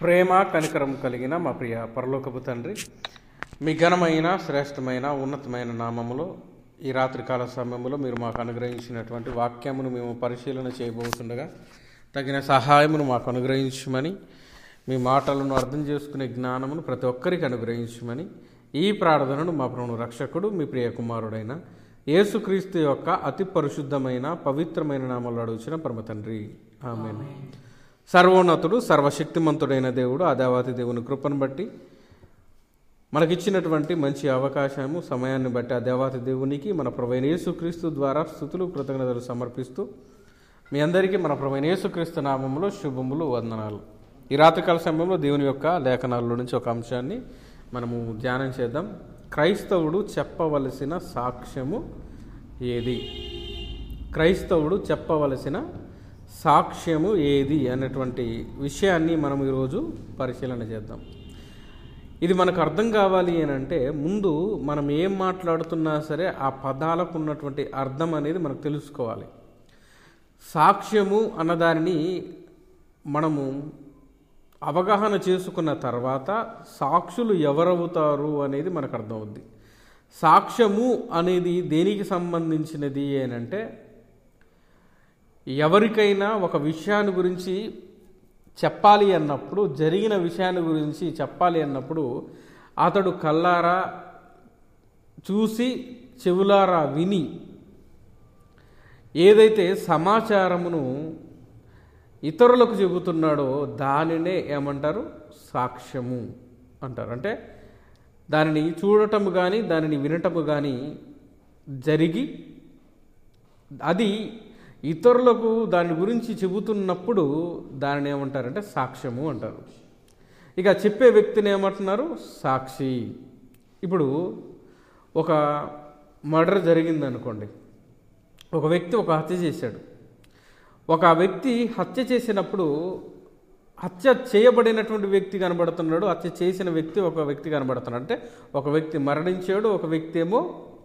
ప్రేమ కనికరం కలిగిన మా ప్రియ పరలోకపు తండ్రి మీ ఘనమైన శ్రేష్టమైన ఉన్నతమైన నామములో ఈ రాత్రికాల సమయంలో మీరు మాకు అనుగ్రహించినటువంటి వాక్యమును మేము పరిశీలన చేయబోతుండగా తగిన సహాయమును మాకు అనుగ్రహించమని మీ మాటలను అర్థం చేసుకునే జ్ఞానమును ప్రతి ఒక్కరికి అనుగ్రహించమని ఈ ప్రార్థనను మా ప్రభువు రక్షకుడు మీ ప్రియ కుమారుడైన యేసుక్రీస్తు యొక్క అతి పరిశుద్ధమైన పవిత్రమైన నామంలో అడుగుచిన పరమ తండ్రి ఆమెన్ సర్వోన్నతుడు సర్వశక్తిమంతుడైన దేవుడు ఆ దేవాతి దేవుని కృపను బట్టి మనకిచ్చినటువంటి మంచి అవకాశము సమయాన్ని బట్టి ఆ దేవాతి దేవునికి మన ప్రవైన యేసుక్రీస్తు ద్వారా స్థుతులు కృతజ్ఞతలు సమర్పిస్తూ మీ అందరికీ మన ప్రవైన యేసుక్రీస్తు నామములో శుభములు వందనాలు ఈ రాత్రికాల సమయంలో దేవుని యొక్క లేఖనాల్లో నుంచి ఒక అంశాన్ని మనము ధ్యానం చేద్దాం క్రైస్తవుడు చెప్పవలసిన సాక్ష్యము ఏది క్రైస్తవుడు చెప్పవలసిన సాక్ష్యము ఏది అనేటువంటి విషయాన్ని మనం ఈరోజు పరిశీలన చేద్దాం ఇది మనకు అర్థం కావాలి అని అంటే ముందు మనం ఏం మాట్లాడుతున్నా సరే ఆ పదాలకు ఉన్నటువంటి అర్థం అనేది మనకు తెలుసుకోవాలి సాక్ష్యము అన్నదానిని మనము అవగాహన చేసుకున్న తర్వాత సాక్షులు ఎవరవుతారు అనేది మనకు అర్థమవుద్ది సాక్ష్యము అనేది దేనికి సంబంధించినది అంటే ఎవరికైనా ఒక విషయాన్ని గురించి చెప్పాలి అన్నప్పుడు జరిగిన విషయాన్ని గురించి చెప్పాలి అన్నప్పుడు అతడు కల్లారా చూసి చెవులారా విని ఏదైతే సమాచారమును ఇతరులకు చెబుతున్నాడో దానినే ఏమంటారు సాక్ష్యము అంటారు అంటే దానిని చూడటము కానీ దానిని వినటము కానీ జరిగి అది ఇతరులకు దాని గురించి చెబుతున్నప్పుడు దానిని ఏమంటారంటే సాక్ష్యము అంటారు ఇక చెప్పే వ్యక్తిని ఏమంటున్నారు సాక్షి ఇప్పుడు ఒక మర్డర్ జరిగిందనుకోండి ఒక వ్యక్తి ఒక హత్య చేశాడు ఒక వ్యక్తి హత్య చేసినప్పుడు హత్య చేయబడినటువంటి వ్యక్తి కనబడుతున్నాడు హత్య చేసిన వ్యక్తి ఒక వ్యక్తి కనబడుతున్నాడు అంటే ఒక వ్యక్తి మరణించాడు ఒక వ్యక్తి ఏమో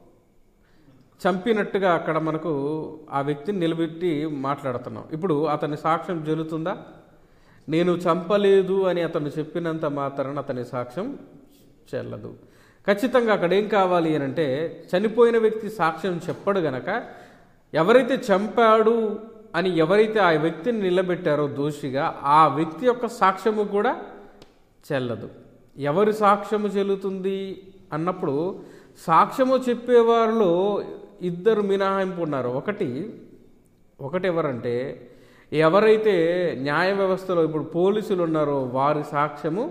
చంపినట్టుగా అక్కడ మనకు ఆ వ్యక్తిని నిలబెట్టి మాట్లాడుతున్నాం ఇప్పుడు అతని సాక్ష్యం జరుగుతుందా నేను చంపలేదు అని అతను చెప్పినంత మాత్రాన అతని సాక్ష్యం చెల్లదు ఖచ్చితంగా అక్కడ ఏం కావాలి అని అంటే చనిపోయిన వ్యక్తి సాక్ష్యం చెప్పడు గనక ఎవరైతే చంపాడు అని ఎవరైతే ఆ వ్యక్తిని నిలబెట్టారో దోషిగా ఆ వ్యక్తి యొక్క సాక్ష్యము కూడా చెల్లదు ఎవరి సాక్ష్యము చెల్లుతుంది అన్నప్పుడు సాక్ష్యము చెప్పేవారిలో ఇద్దరు మినహాయింపు ఉన్నారు ఒకటి ఒకటి ఎవరంటే ఎవరైతే న్యాయ వ్యవస్థలో ఇప్పుడు పోలీసులు ఉన్నారో వారి సాక్ష్యము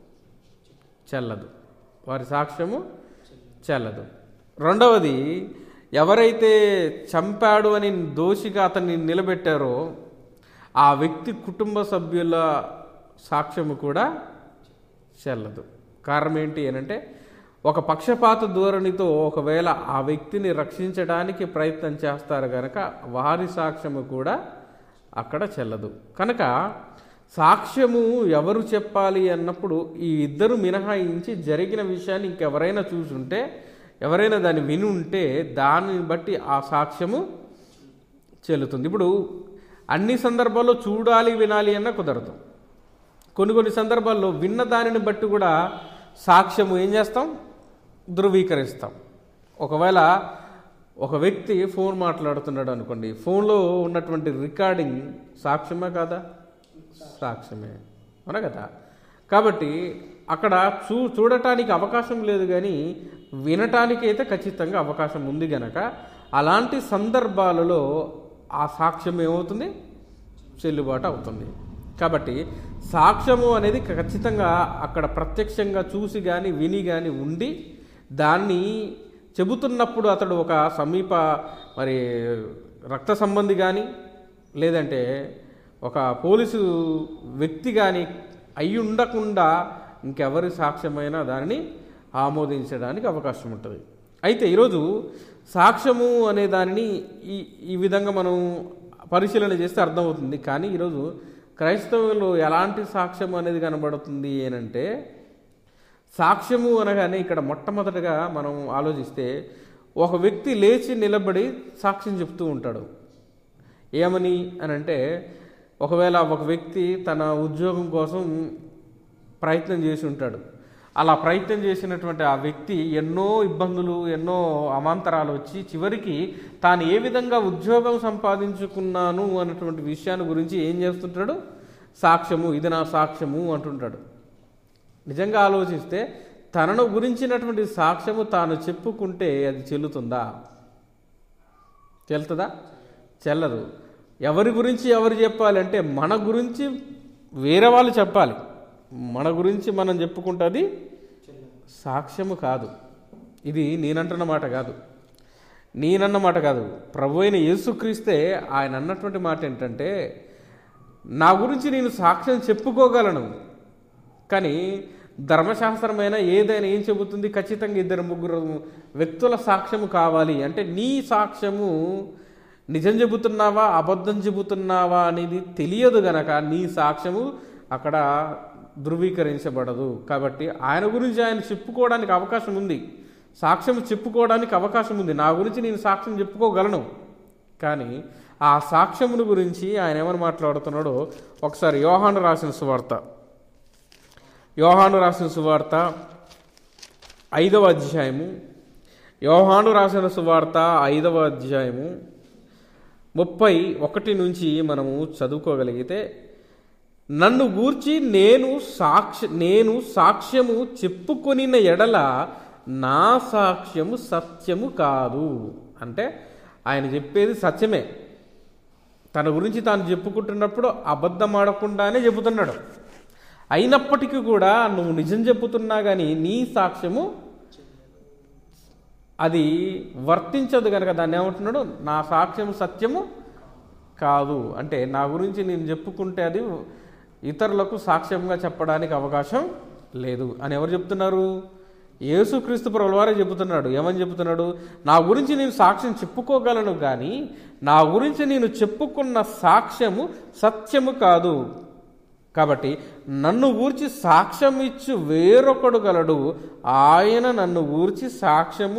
చెల్లదు వారి సాక్ష్యము చెల్లదు రెండవది ఎవరైతే చంపాడు అని దోషిగా అతన్ని నిలబెట్టారో ఆ వ్యక్తి కుటుంబ సభ్యుల సాక్ష్యము కూడా చెల్లదు కారణం ఏంటి అనంటే ఒక పక్షపాత ధోరణితో ఒకవేళ ఆ వ్యక్తిని రక్షించడానికి ప్రయత్నం చేస్తారు కనుక వారి సాక్ష్యము కూడా అక్కడ చెల్లదు కనుక సాక్ష్యము ఎవరు చెప్పాలి అన్నప్పుడు ఈ ఇద్దరు మినహాయించి జరిగిన విషయాన్ని ఇంకెవరైనా చూసుంటే ఎవరైనా దాన్ని విని ఉంటే దాన్ని బట్టి ఆ సాక్ష్యము చెల్లుతుంది ఇప్పుడు అన్ని సందర్భాల్లో చూడాలి వినాలి అన్న కుదరదు కొన్ని కొన్ని సందర్భాల్లో విన్న దానిని బట్టి కూడా సాక్ష్యము ఏం చేస్తాం ధృవీకరిస్తాం ఒకవేళ ఒక వ్యక్తి ఫోన్ మాట్లాడుతున్నాడు అనుకోండి ఫోన్లో ఉన్నటువంటి రికార్డింగ్ సాక్ష్యమే కాదా సాక్ష్యమే అవునా కదా కాబట్టి అక్కడ చూ చూడటానికి అవకాశం లేదు కానీ వినటానికి అయితే ఖచ్చితంగా అవకాశం ఉంది గనక అలాంటి సందర్భాలలో ఆ సాక్ష్యం ఏమవుతుంది చెల్లుబాటు అవుతుంది కాబట్టి సాక్ష్యము అనేది ఖచ్చితంగా అక్కడ ప్రత్యక్షంగా చూసి కానీ విని కానీ ఉండి దాన్ని చెబుతున్నప్పుడు అతడు ఒక సమీప మరి రక్త సంబంధి కానీ లేదంటే ఒక పోలీసు వ్యక్తి కానీ అయి ఉండకుండా ఇంకెవరి సాక్ష్యమైనా దానిని ఆమోదించడానికి అవకాశం ఉంటుంది అయితే ఈరోజు సాక్ష్యము అనే దానిని ఈ ఈ విధంగా మనం పరిశీలన చేస్తే అర్థమవుతుంది కానీ ఈరోజు క్రైస్తవులు ఎలాంటి సాక్ష్యం అనేది కనబడుతుంది ఏనంటే సాక్ష్యము అనగానే ఇక్కడ మొట్టమొదటగా మనం ఆలోచిస్తే ఒక వ్యక్తి లేచి నిలబడి సాక్ష్యం చెప్తూ ఉంటాడు ఏమని అని అంటే ఒకవేళ ఒక వ్యక్తి తన ఉద్యోగం కోసం ప్రయత్నం చేసి ఉంటాడు అలా ప్రయత్నం చేసినటువంటి ఆ వ్యక్తి ఎన్నో ఇబ్బందులు ఎన్నో అమాంతరాలు వచ్చి చివరికి తాను ఏ విధంగా ఉద్యోగం సంపాదించుకున్నాను అన్నటువంటి విషయాన్ని గురించి ఏం చేస్తుంటాడు సాక్ష్యము ఇది నా సాక్ష్యము అంటుంటాడు నిజంగా ఆలోచిస్తే తనను గురించినటువంటి సాక్ష్యము తాను చెప్పుకుంటే అది చెల్లుతుందా చెల్లుతుందా చెల్లదు ఎవరి గురించి ఎవరు చెప్పాలంటే మన గురించి వేరే వాళ్ళు చెప్పాలి మన గురించి మనం చెప్పుకుంటుంది సాక్ష్యము కాదు ఇది నేనంటున్న మాట కాదు నేనన్న మాట కాదు ప్రభు అయిన యేసుక్రీస్తే ఆయన అన్నటువంటి మాట ఏంటంటే నా గురించి నేను సాక్ష్యం చెప్పుకోగలను కానీ ధర్మశాస్త్రమైన ఏదైనా ఏం చెబుతుంది ఖచ్చితంగా ఇద్దరు ముగ్గురు వ్యక్తుల సాక్ష్యము కావాలి అంటే నీ సాక్ష్యము నిజం చెబుతున్నావా అబద్ధం చెబుతున్నావా అనేది తెలియదు గనక నీ సాక్ష్యము అక్కడ ధృవీకరించబడదు కాబట్టి ఆయన గురించి ఆయన చెప్పుకోవడానికి అవకాశం ఉంది సాక్ష్యం చెప్పుకోవడానికి అవకాశం ఉంది నా గురించి నేను సాక్ష్యం చెప్పుకోగలను కానీ ఆ సాక్ష్యమును గురించి ఆయన ఏమని మాట్లాడుతున్నాడో ఒకసారి యోహాను రాసిన సువార్త యోహాను రాసిన సువార్త ఐదవ అధ్యాయము యోహాను రాసిన సువార్త ఐదవ అధ్యాయము ముప్పై ఒకటి నుంచి మనము చదువుకోగలిగితే నన్ను గూర్చి నేను సాక్షి నేను సాక్ష్యము చెప్పుకొనిన ఎడల నా సాక్ష్యము సత్యము కాదు అంటే ఆయన చెప్పేది సత్యమే తన గురించి తాను చెప్పుకుంటున్నప్పుడు అబద్ధం ఆడకుండానే చెబుతున్నాడు అయినప్పటికీ కూడా నువ్వు నిజం చెప్పుతున్నా కానీ నీ సాక్ష్యము అది వర్తించదు కనుక దాన్ని ఏమంటున్నాడు నా సాక్ష్యం సత్యము కాదు అంటే నా గురించి నేను చెప్పుకుంటే అది ఇతరులకు సాక్ష్యంగా చెప్పడానికి అవకాశం లేదు అని ఎవరు చెప్తున్నారు యేసుక్రీస్తు ప్రభుల వారే చెబుతున్నాడు ఏమని చెబుతున్నాడు నా గురించి నేను సాక్ష్యం చెప్పుకోగలను కానీ నా గురించి నేను చెప్పుకున్న సాక్ష్యము సత్యము కాదు కాబట్టి నన్ను గూర్చి సాక్ష్యం ఇచ్చు వేరొకడు గలడు ఆయన నన్ను గూర్చి సాక్ష్యము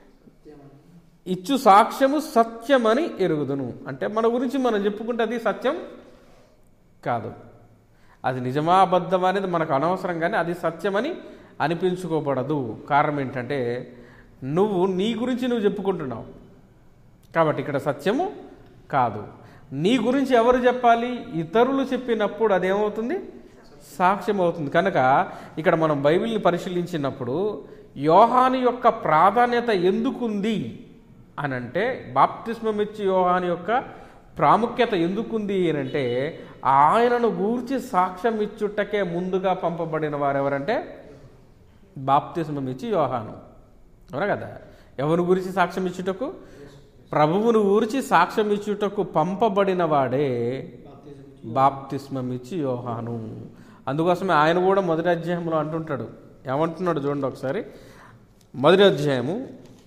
ఇచ్చు సాక్ష్యము సత్యమని ఎరుగుదును అంటే మన గురించి మనం చెప్పుకుంటే అది సత్యం కాదు అది నిజమా అబద్ధమా అనేది మనకు అనవసరం కానీ అది సత్యమని అనిపించుకోబడదు కారణం ఏంటంటే నువ్వు నీ గురించి నువ్వు చెప్పుకుంటున్నావు కాబట్టి ఇక్కడ సత్యము కాదు నీ గురించి ఎవరు చెప్పాలి ఇతరులు చెప్పినప్పుడు అదేమవుతుంది సాక్ష్యం అవుతుంది కనుక ఇక్కడ మనం బైబిల్ని పరిశీలించినప్పుడు యోహాని యొక్క ప్రాధాన్యత ఎందుకుంది అని అంటే బాప్తిస్మం ఇచ్చి యోహాని యొక్క ప్రాముఖ్యత ఎందుకుంది అని అంటే ఆయనను గూర్చి సాక్ష్యం ఇచ్చుటకే ముందుగా పంపబడిన వారు ఎవరంటే బాప్తిస్మం ఇచ్చి యోహాను అవునా కదా ఎవరి గురించి సాక్ష్యం ఇచ్చుటకు ప్రభువును ఊర్చి సాక్ష్యం ఇచ్చుటకు పంపబడిన వాడే బాప్తిస్మం ఇచ్చి యోహాను అందుకోసమే ఆయన కూడా మొదటి అధ్యాయంలో అంటుంటాడు ఏమంటున్నాడు చూడండి ఒకసారి మొదటి అధ్యాయము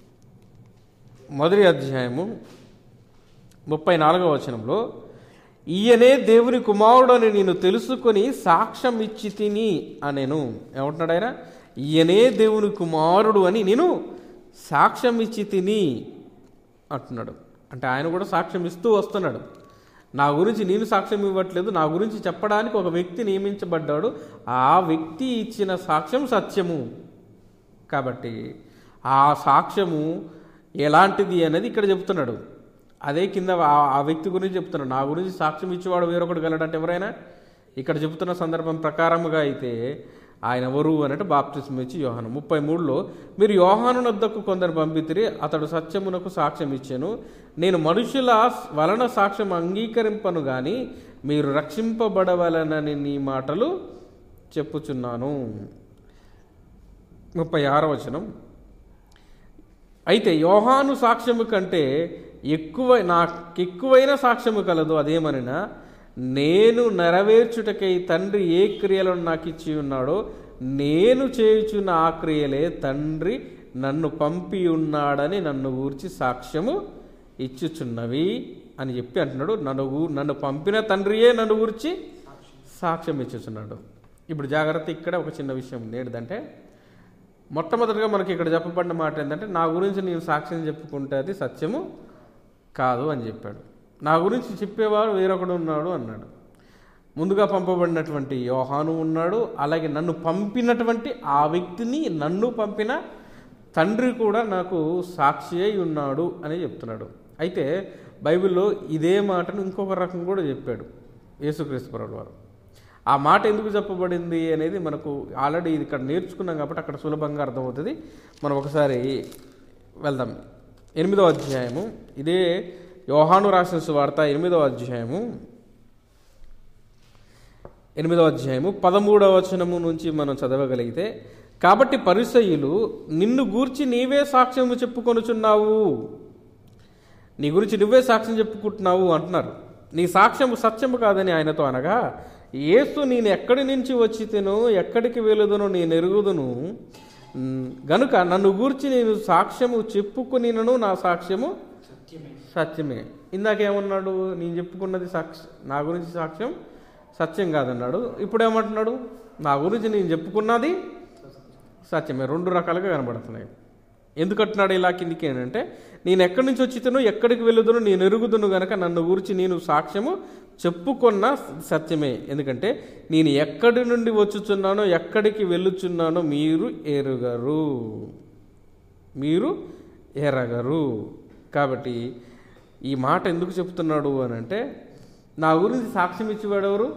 మొదటి అధ్యాయము ముప్పై నాలుగవ వచనంలో ఈయనే దేవుని కుమారుడని నేను తెలుసుకొని సాక్ష్యం ఇచ్చి తిని అనేను ఏమంటున్నాడు ఆయన ఈయనే దేవుని కుమారుడు అని నేను సాక్ష్యం ఇచ్చి తిని అంటున్నాడు అంటే ఆయన కూడా సాక్ష్యం ఇస్తూ వస్తున్నాడు నా గురించి నేను సాక్ష్యం ఇవ్వట్లేదు నా గురించి చెప్పడానికి ఒక వ్యక్తి నియమించబడ్డాడు ఆ వ్యక్తి ఇచ్చిన సాక్ష్యం సత్యము కాబట్టి ఆ సాక్ష్యము ఎలాంటిది అనేది ఇక్కడ చెప్తున్నాడు అదే కింద ఆ- ఆ వ్యక్తి గురించి చెప్తున్నాడు నా గురించి సాక్ష్యం ఇచ్చేవాడు వేరొకడు గలడంటే ఎవరైనా ఇక్కడ చెబుతున్న సందర్భం ప్రకారముగా అయితే ఆయన ఎవరు అన్నట్టు బాప్తిస్మ ఇచ్చి యోహాను ముప్పై మూడులో మీరు యోహాను వద్దకు కొందరు పంపితిరి అతడు సత్యమునకు సాక్ష్యం ఇచ్చాను నేను మనుషుల వలన సాక్ష్యం అంగీకరింపను గాని మీరు రక్షింపబడవలనని నీ మాటలు చెప్పుచున్నాను ముప్పై ఆరో వచనం అయితే యోహాను సాక్ష్యము కంటే ఎక్కువ నాకు ఎక్కువైన సాక్ష్యము కలదు అదేమనినా నేను నెరవేర్చుటకై తండ్రి ఏ క్రియలను నాకు ఇచ్చి ఉన్నాడో నేను చేయుచున్న ఆ క్రియలే తండ్రి నన్ను పంపి ఉన్నాడని నన్ను గూర్చి సాక్ష్యము ఇచ్చుచున్నవి అని చెప్పి అంటున్నాడు నన్ను ఊ- నన్ను పంపిన తండ్రియే నన్ను గురించి సాక్ష్యం ఇచ్చుచున్నాడు ఇప్పుడు జాగ్రత్త ఇక్కడ ఒక చిన్న విషయం ఉంది ఏంటంటే మొట్టమొదటిగా మనకి ఇక్కడ చెప్పబడిన మాట ఏంటంటే నా గురించి నేను సాక్ష్యం చెప్పుకుంటే అది సత్యము కాదు అని చెప్పాడు నా గురించి చెప్పేవాడు వేరొకడు ఉన్నాడు అన్నాడు ముందుగా పంపబడినటువంటి యోహాను ఉన్నాడు అలాగే నన్ను పంపినటువంటి ఆ వ్యక్తిని నన్ను పంపిన తండ్రి కూడా నాకు సాక్షి అయి ఉన్నాడు అని చెప్తున్నాడు అయితే బైబిల్లో ఇదే మాటను ఇంకొక రకం కూడా చెప్పాడు యేసుక్రీస్తు ప్రభువు వారు ఆ మాట ఎందుకు చెప్పబడింది అనేది మనకు ఆల్రెడీ ఇది ఇక్కడ నేర్చుకున్నాం కాబట్టి అక్కడ సులభంగా అర్థమవుతుంది మనం ఒకసారి వెళ్దాం ఎనిమిదో అధ్యాయము ఇదే యోహాను రాసిన సువార్త ఎనిమిదో అధ్యాయము ఎనిమిదో అధ్యాయము పదమూడవ వచనము నుంచి మనం చదవగలిగితే కాబట్టి పరిసయ్యులు నిన్ను గూర్చి నీవే సాక్ష్యము చెప్పుకొనుచున్నావు నీ గురించి నువ్వే సాక్ష్యం చెప్పుకుంటున్నావు అంటున్నారు నీ సాక్ష్యము సత్యము కాదని ఆయనతో అనగా యేసు నేను ఎక్కడి నుంచి వచ్చి తిను ఎక్కడికి వెలుదును నేను ఎరుగుదును ఉమ్, గనుక నన్ను గూర్చి నేను సాక్ష్యము చెప్పుకునినను నా సాక్ష్యము సత్యమే సత్యమే ఇందాకేమన్నాడు నేను చెప్పుకున్నది సాక్షి నా గురించి సాక్ష్యం సత్యం కాదన్నాడు ఇప్పుడు ఏమంటున్నాడు నా గురించి నేను చెప్పుకున్నది సత్యమే రెండు రకాలుగా కనబడుతున్నాయి ఎందుకంటున్నాడు ఇలా కిందికి ఏంటంటే నేను ఎక్కడి నుంచి వచ్చితేనో ఎక్కడికి వెళ్ళుదునో నేను ఎరుగుదును గనక నన్ను గురించి నేను సాక్ష్యము చెప్పుకున్న సత్యమే ఎందుకంటే నేను ఎక్కడి నుండి వచ్చుచున్నానో ఎక్కడికి వెళ్ళుచున్నానో మీరు ఎరుగరు మీరు ఎరగరు కాబట్టి ఈ మాట ఎందుకు చెప్తున్నాడు అని అంటే నా గురించి సాక్ష్యం ఇచ్చేవాడు ఎవరు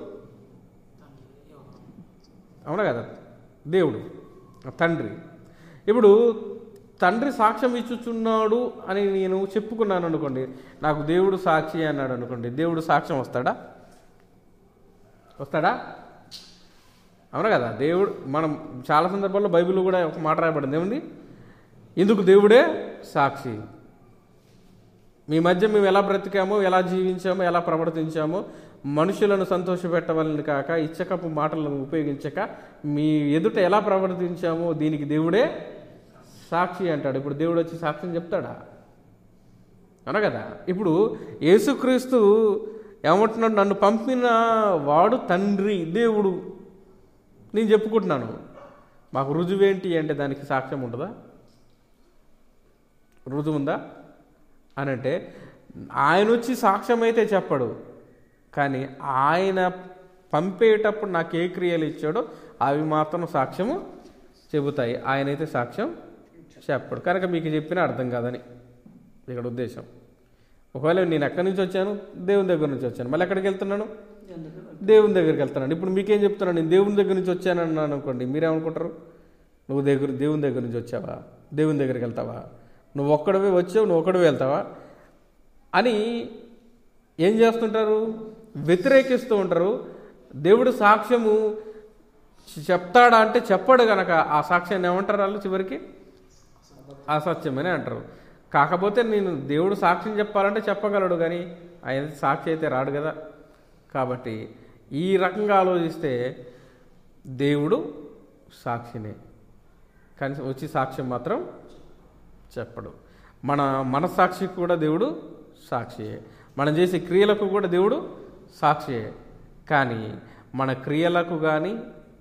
అవునా కదా దేవుడు తండ్రి ఇప్పుడు తండ్రి సాక్ష్యం ఇచ్చుచున్నాడు అని నేను చెప్పుకున్నాను అనుకోండి నాకు దేవుడు సాక్షి అన్నాడు అనుకోండి దేవుడు సాక్ష్యం వస్తాడా వస్తాడా అవునా కదా దేవుడు మనం చాలా సందర్భాల్లో బైబిల్ కూడా ఒక మాట రాయబడింది ఏముంది ఇందుకు దేవుడే సాక్షి మీ మధ్య మేము ఎలా బ్రతికామో ఎలా జీవించామో ఎలా ప్రవర్తించామో మనుషులను సంతోషపెట్టవాలని కాక ఇచ్చకపు మాటలను ఉపయోగించక మీ ఎదుట ఎలా ప్రవర్తించామో దీనికి దేవుడే సాక్షి అంటాడు ఇప్పుడు దేవుడు వచ్చి సాక్ష్యం చెప్తాడా అన కదా ఇప్పుడు యేసుక్రీస్తు ఏమంటున్నాడు నన్ను పంపిన వాడు తండ్రి దేవుడు నేను చెప్పుకుంటున్నాను మాకు రుజువేంటి అంటే దానికి సాక్ష్యం ఉంటుందా రుజువు ఉందా అని అంటే ఆయన వచ్చి సాక్ష్యం అయితే చెప్పడు కానీ ఆయన పంపేటప్పుడు నాకు ఏ క్రియలు ఇచ్చాడో అవి మాత్రం సాక్ష్యము చెబుతాయి ఆయన అయితే సాక్ష్యం చెప్పడు కనుక మీకు చెప్పినా అర్థం కాదని ఇక్కడ ఉద్దేశం ఒకవేళ నేను ఎక్కడి నుంచి వచ్చాను దేవుని దగ్గర నుంచి వచ్చాను మళ్ళీ ఎక్కడికి వెళ్తున్నాను దేవుని దగ్గరికి వెళ్తున్నాను ఇప్పుడు మీకేం చెప్తున్నాను నేను దేవుని దగ్గర నుంచి వచ్చాను అన్నాను అనుకోండి మీరేమనుకుంటారు నువ్వు దగ్గర దేవుని దగ్గర నుంచి వచ్చావా దేవుని దగ్గరికి వెళ్తావా నువ్వు ఒక్కడవే వచ్చావు నువ్వు ఒక్కడవే వెళ్తావా అని ఏం చేస్తుంటారు వ్యతిరేకిస్తూ ఉంటారు దేవుడు సాక్ష్యము చెప్తాడా అంటే చెప్పడు గనక ఆ సాక్ష్యాన్ని ఏమంటారు వాళ్ళు చివరికి అసత్యమని అంటారు కాకపోతే నేను దేవుడు సాక్ష్యం చెప్పాలంటే చెప్పగలడు కానీ ఆయన సాక్షి అయితే రాడు కదా కాబట్టి ఈ రకంగా ఆలోచిస్తే దేవుడు సాక్షినే కానీ వచ్చి సాక్ష్యం మాత్రం చెప్పడు మన మనస్సాక్షికి కూడా దేవుడు సాక్షియే మనం చేసే క్రియలకు కూడా దేవుడు సాక్షియే కానీ మన క్రియలకు కానీ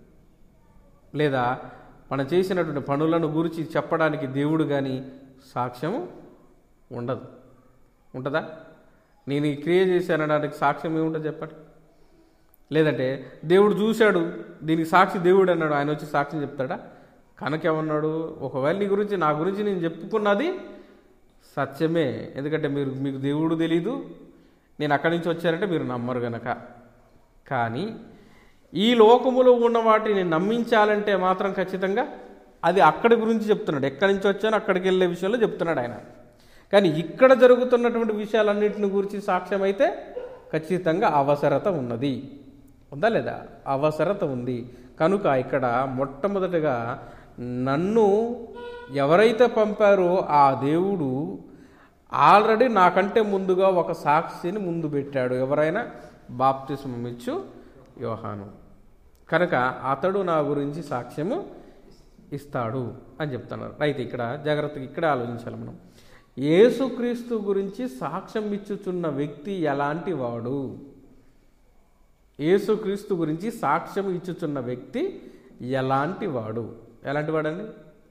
లేదా మనం చేసినటువంటి పనులను గురించి చెప్పడానికి దేవుడు కానీ సాక్ష్యము ఉండదు ఉంటుందా నేను ఈ క్రియ చేశానడానికి సాక్ష్యం ఏముంటుంది చెప్పండి లేదంటే దేవుడు చూశాడు దీనికి సాక్షి దేవుడు అన్నాడు ఆయన వచ్చి సాక్ష్యం చెప్తాడా కనుక ఏమన్నాడు ఒకవేళ నీ గురించి నా గురించి నేను చెప్పుకున్నది సత్యమే ఎందుకంటే మీరు మీకు దేవుడు తెలీదు నేను అక్కడి నుంచి వచ్చానంటే మీరు నమ్మరు గనక కానీ ఈ లోకములో ఉన్న వాటిని నమ్మించాలంటే మాత్రం ఖచ్చితంగా అది అక్కడి గురించి చెప్తున్నాడు ఎక్కడి నుంచి వచ్చానో అక్కడికి వెళ్ళే విషయంలో చెప్తున్నాడు ఆయన కానీ ఇక్కడ జరుగుతున్నటువంటి విషయాలన్నింటిని గురించి సాక్ష్యం అయితే ఖచ్చితంగా అవసరత ఉన్నది ఉందా లేదా అవసరత ఉంది కనుక ఇక్కడ మొట్టమొదటిగా నన్ను ఎవరైతే పంపారో ఆ దేవుడు ఆల్రెడీ నాకంటే ముందుగా ఒక సాక్షిని ముందు పెట్టాడు ఎవరైనా బాప్తిస్మం ఇచ్చు యోహాను కనుక అతడు నా గురించి సాక్ష్యము ఇస్తాడు అని చెప్తున్నారు అయితే ఇక్కడ జాగ్రత్తగా ఇక్కడ ఆలోచించాలి మనం యేసుక్రీస్తు గురించి సాక్ష్యం ఇచ్చుచున్న వ్యక్తి ఎలాంటి వాడు యేసుక్రీస్తు గురించి సాక్ష్యం ఇచ్చుచున్న వ్యక్తి ఎలాంటి వాడు ఎలాంటి వాడండి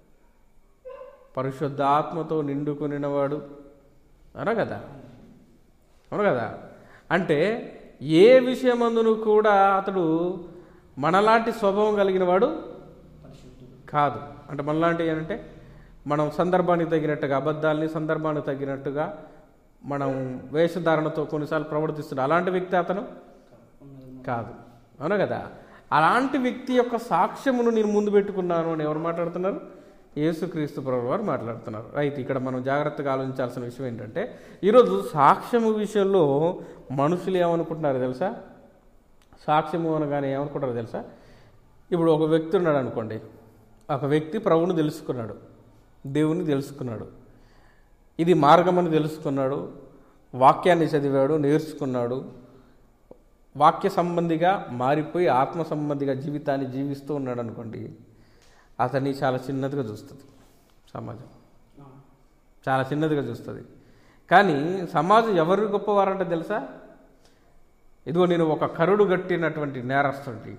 పరిశుద్ధాత్మతో నిండుకొనినవాడు అన కదా అవును కదా అంటే ఏ విషయమందును కూడా అతడు మనలాంటి స్వభావం కలిగిన వాడు కాదు అంటే మనలాంటి అంటే మనం సందర్భానికి తగినట్టుగా అబద్ధాలని సందర్భానికి తగినట్టుగా మనం వేషధారణతో కొన్నిసార్లు ప్రవర్తిస్తున్నాం అలాంటి వ్యక్తి అతను కాదు అవునా కదా అలాంటి వ్యక్తి యొక్క సాక్ష్యమును నేను ముందు పెట్టుకున్నాను అని ఎవరు మాట్లాడుతున్నారు యేసుక్రీస్తు ప్రభు వారు మాట్లాడుతున్నారు రైట్ ఇక్కడ మనం జాగ్రత్తగా ఆలోచించాల్సిన విషయం ఏంటంటే ఈరోజు సాక్ష్యము విషయంలో మనుషులు ఏమనుకుంటున్నారు తెలుసా సాక్ష్యము అనగానే ఏమనుకుంటారు తెలుసా ఇప్పుడు ఒక వ్యక్తి ఉన్నాడు అనుకోండి ఒక వ్యక్తి ప్రభువుని తెలుసుకున్నాడు దేవుని తెలుసుకున్నాడు ఇది మార్గమని తెలుసుకున్నాడు వాక్యాన్ని చదివాడు నేర్చుకున్నాడు వాక్య సంబంధిగా మారిపోయి ఆత్మ సంబంధిగా జీవితాన్ని జీవిస్తూ ఉన్నాడు అనుకోండి అతన్ని చాలా చిన్నదిగా చూస్తుంది సమాజం చాలా చిన్నదిగా చూస్తుంది కానీ సమాజం ఎవరు గొప్పవారంటే తెలుసా ఇదిగో నేను ఒక కరుడు గట్టినటువంటి నేరస్తుడి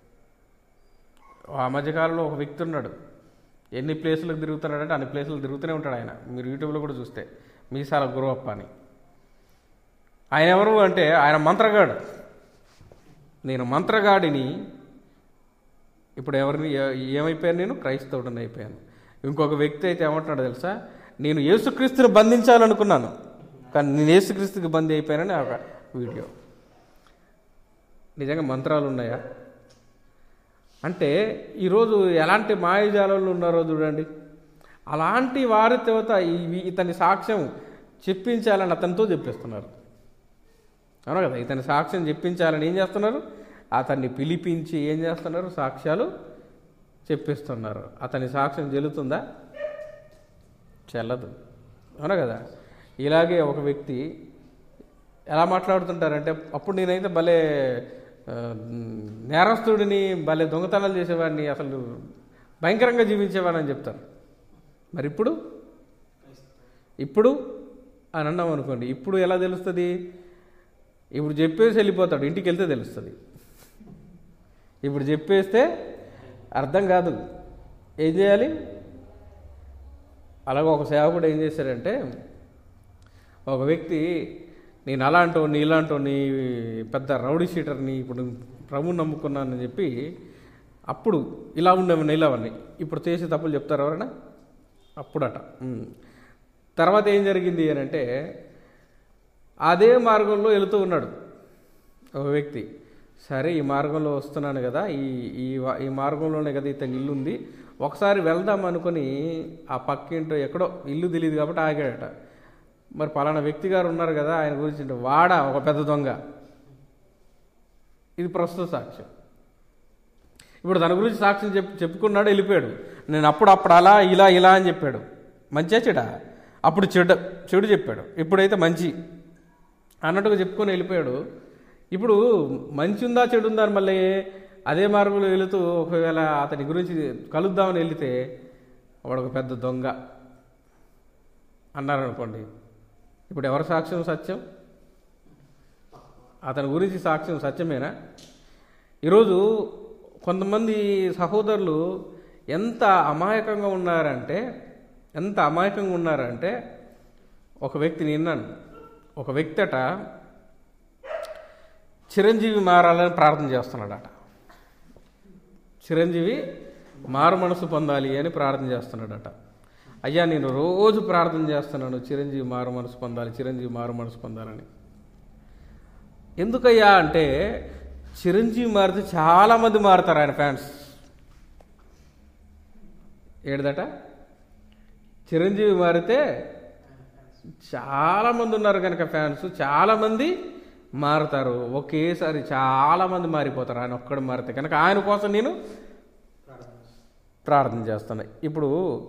ఆ మధ్యకాలంలో ఒక వ్యక్తి ఉన్నాడు ఎన్ని ప్లేసులకు తిరుగుతున్నాడంటే అన్ని ప్లేసులు తిరుగుతూనే ఉంటాడు ఆయన మీరు యూట్యూబ్లో కూడా చూస్తే మీసాల గురువప్ప అని ఆయన ఎవరు అంటే ఆయన మంత్రగాడు నేను మంత్రగాడిని ఇప్పుడు ఎవరిని ఏ- ఏమైపోయాను నేను క్రైస్తవుడిని అయిపోయాను ఇంకొక వ్యక్తి అయితే ఏమంటున్నాడు తెలుసా నేను యేసుక్రీస్తుని బంధించాలనుకున్నాను కానీ నేను యేసుక్రీస్తుకి బందీ అయిపోయానని ఒక వీడియో నిజంగా మంత్రాలు ఉన్నాయా అంటే ఈరోజు ఎలాంటి మాయజాలంలో ఉన్నారో చూడండి అలాంటి వారి చేత ఈ- ఇతని సాక్ష్యం చెప్పించాలని అతనితో చెప్పిస్తున్నారు అవును కదా ఇతని సాక్ష్యం చెప్పించాలని ఏం చేస్తున్నారు అతన్ని పిలిపించి ఏం చేస్తున్నారు సాక్ష్యాలు చెప్పిస్తున్నారు అతని సాక్ష్యం చెల్లుతుందా చెల్లదు అవునా కదా ఇలాగే ఒక వ్యక్తి ఎలా మాట్లాడుతుంటారంటే అప్పుడు నేనైతే భలే ఆ, నేరస్తుడిని భలే దొంగతనాలు చేసేవాడిని అసలు భయంకరంగా జీవించేవాడిని అని చెప్తారు మరి ఇప్పుడు ఇప్పుడు అని అన్నాం అనుకోండి ఇప్పుడు ఎలా తెలుస్తుంది ఇప్పుడు చెప్పేసి వెళ్ళిపోతాడు ఇంటికి వెళ్తే తెలుస్తుంది ఇప్పుడు చెప్పేస్తే అర్థం కాదు ఏం చేయాలి అలాగే ఒక సేవకుడు ఏం చేశాడంటే ఒక వ్యక్తి నేను అలాంటోని ఇలాంటోని పెద్ద రౌడీ షీటర్ని ఇప్పుడు ప్రభుని నమ్ముకున్నానని చెప్పి అప్పుడు ఇలా ఉండేవన్నీ ఇలావన్నీ ఇప్పుడు చేసే తప్పులు చెప్తారు ఎవరైనా అప్పుడట ఉమ్. తర్వాత ఏం జరిగింది అని అంటే అదే మార్గంలో వెళుతూ ఉన్నాడు ఒక వ్యక్తి సరే ఈ మార్గంలో వస్తున్నాను కదా ఈ ఈ వా- ఈ మార్గంలోనే కదా ఇతని ఇల్లు ఉంది ఒకసారి వెళ్దాం అనుకుని ఆ పక్కింటో ఎక్కడో ఇల్లు తెలియదు కాబట్టి ఆగాడట మరి పలానా వ్యక్తి గారు ఉన్నారు కదా ఆయన గురించి అంటే వాడా ఒక పెద్ద దొంగ ఇది ప్రస్తుత సాక్ష్యం ఇప్పుడు దాని గురించి సాక్ష్యం చెప్పు చెప్పుకున్నాడు వెళ్ళిపోయాడు నేను అప్పుడు అప్పుడు అలా ఇలా ఇలా అని చెప్పాడు మంచిగా చెడా అప్పుడు చెడు చెడు చెప్పాడు ఇప్పుడైతే మంచి అన్నట్టుగా చెప్పుకొని వెళ్ళిపోయాడు ఇప్పుడు మంచి ఉందా చెడు ఉందా అని మళ్ళీ అదే మార్గంలో వెళుతూ ఒకవేళ అతని గురించి కలుద్దామని వెళితే వాడు ఒక పెద్ద దొంగ అన్నారనుకోండి ఇప్పుడు ఎవరి సాక్ష్యం సత్యం అతని గురించి సాక్ష్యం సత్యమేనా ఈరోజు కొంతమంది సహోదరులు ఎంత అమాయకంగా ఉన్నారంటే ఎంత అమాయకంగా ఉన్నారంటే ఒక వ్యక్తిని విన్నాను ఒక వ్యక్తి అట చిరంజీవి మారాలని ప్రార్థన చేస్తున్నాడట చిరంజీవి మారు మనసు పొందాలి అని ప్రార్థన చేస్తున్నాడట అయ్యా నేను రోజు ప్రార్థన చేస్తున్నాను చిరంజీవి మారు మనసు పొందాలి చిరంజీవి మారు మనసు పొందాలని ఎందుకయ్యా అంటే చిరంజీవి మారితే చాలామంది మారుతారు ఆయన ఫ్యాన్స్ ఏడదట చిరంజీవి మారితే చాలామంది ఉన్నారు కనుక ఫ్యాన్స్ చాలామంది మారుతారు ఒకేసారి చాలామంది మారిపోతారు ఆయన ఒక్కడు మారితే కనుక ఆయన కోసం నేను ప్రార్థన చేస్తాను ఇప్పుడు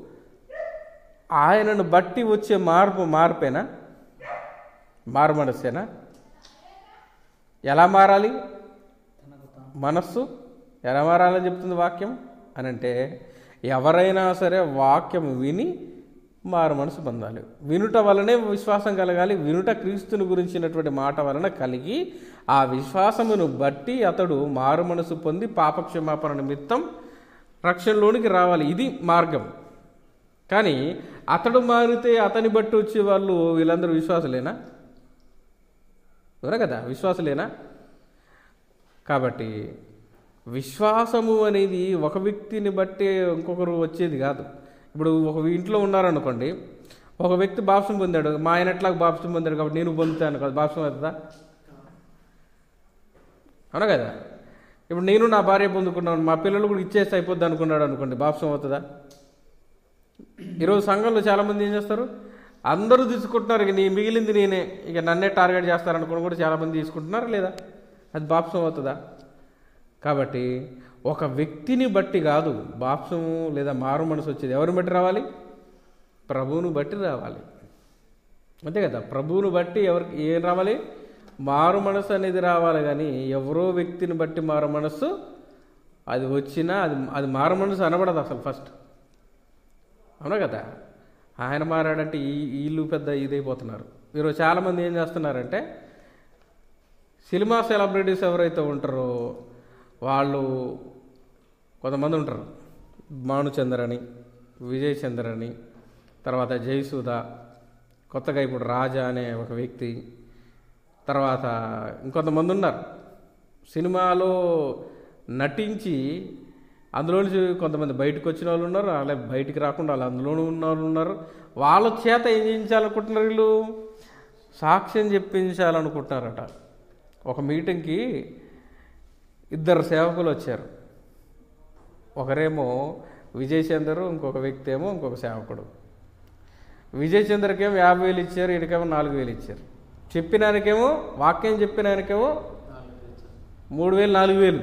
ఆయనను బట్టి వచ్చే మార్పు మార్పేనా మారు మనస్సేనా ఎలా మారాలి మనస్సు ఎలా మారాలని చెప్తుంది వాక్యం అని అంటే ఎవరైనా సరే వాక్యం విని మారు మనసు పొందాలి వినుట వలనే విశ్వాసం కలగాలి వినుట క్రీస్తుని గురించినటువంటి మాట వలన కలిగి ఆ విశ్వాసమును బట్టి అతడు మారు మనసు పొంది పాపక్షమాపణ నిమిత్తం రక్షణలోనికి రావాలి ఇది మార్గం కానీ అతడు మారితే అతని బట్టి వచ్చే వాళ్ళు వీళ్ళందరూ విశ్వాసులేనా ఎవరా కదా విశ్వాసులేనా కాబట్టి విశ్వాసము అనేది ఒక వ్యక్తిని బట్టి ఇంకొకరు వచ్చేది కాదు ఇప్పుడు ఒక ఇంట్లో ఉన్నారనుకోండి ఒక వ్యక్తి బాప్సం పొందాడు మా ఆయన ఎట్లా బాప్సం పొందాడు కాబట్టి నేను పొందుతాను కదా బాప్సం అవుతుందా అవునా కదా ఇప్పుడు నేను నా భార్య పొందుకున్నాను మా పిల్లలు కూడా ఇచ్చేస్తే అయిపోద్ది అనుకున్నాడు అనుకోండి బాప్సం అవుతుందా ఈరోజు సంఘంలో చాలామంది ఏం చేస్తారు అందరూ తీసుకుంటున్నారు ఇక నీ మిగిలింది నేనే ఇక నన్నే టార్గెట్ చేస్తారనుకుని కూడా చాలామంది తీసుకుంటున్నారు లేదా అది బాప్సం అవుతుందా కాబట్టి ఒక వ్యక్తిని బట్టి కాదు బాప్సము లేదా మారు మనసు వచ్చేది ఎవరిని బట్టి రావాలి ప్రభువును బట్టి రావాలి అంతే కదా ప్రభువును బట్టి ఎవరికి ఏం రావాలి మారు మనసు అనేది రావాలి కానీ ఎవరో వ్యక్తిని బట్టి మారు మనస్సు అది వచ్చినా అది అది మారు మనసు అనబడదు అసలు ఫస్ట్ అవునా కదా ఆయన మారాడంటే ఈ వీళ్ళు పెద్ద ఇదైపోతున్నారు ఈరోజు చాలామంది ఏం చేస్తున్నారంటే సినిమా సెలబ్రిటీస్ ఎవరైతే ఉంటారో వాళ్ళు కొంతమంది ఉంటారు భానుచందర్ అని విజయ్ చందర్ అని తర్వాత జయసూద కొత్తగా ఇప్పుడు రాజా అనే ఒక వ్యక్తి తర్వాత ఇంకొంతమంది ఉన్నారు సినిమాలో నటించి అందులో నుంచి కొంతమంది బయటకు వచ్చిన వాళ్ళు ఉన్నారు అలాగే బయటికి రాకుండా వాళ్ళు అందులోనూ ఉన్న వాళ్ళు ఉన్నారు వాళ్ళ చేత ఏం చేయించాలనుకుంటున్నారు వీళ్ళు సాక్ష్యం చెప్పించాలనుకుంటున్నారట ఒక మీటింగ్కి ఇద్దరు సేవకులు వచ్చారు ఒకరేమో విజయ్ చందరు ఇంకొక వ్యక్తి ఏమో ఇంకొక సేవకుడు విజయ్ చంద్రకేమో యాభై వేలు ఇచ్చారు ఈయనకేమో నాలుగు వేలు ఇచ్చారు చెప్పినానికేమో వాక్యం చెప్పినానికేమో మూడు వేలు నాలుగు వేలు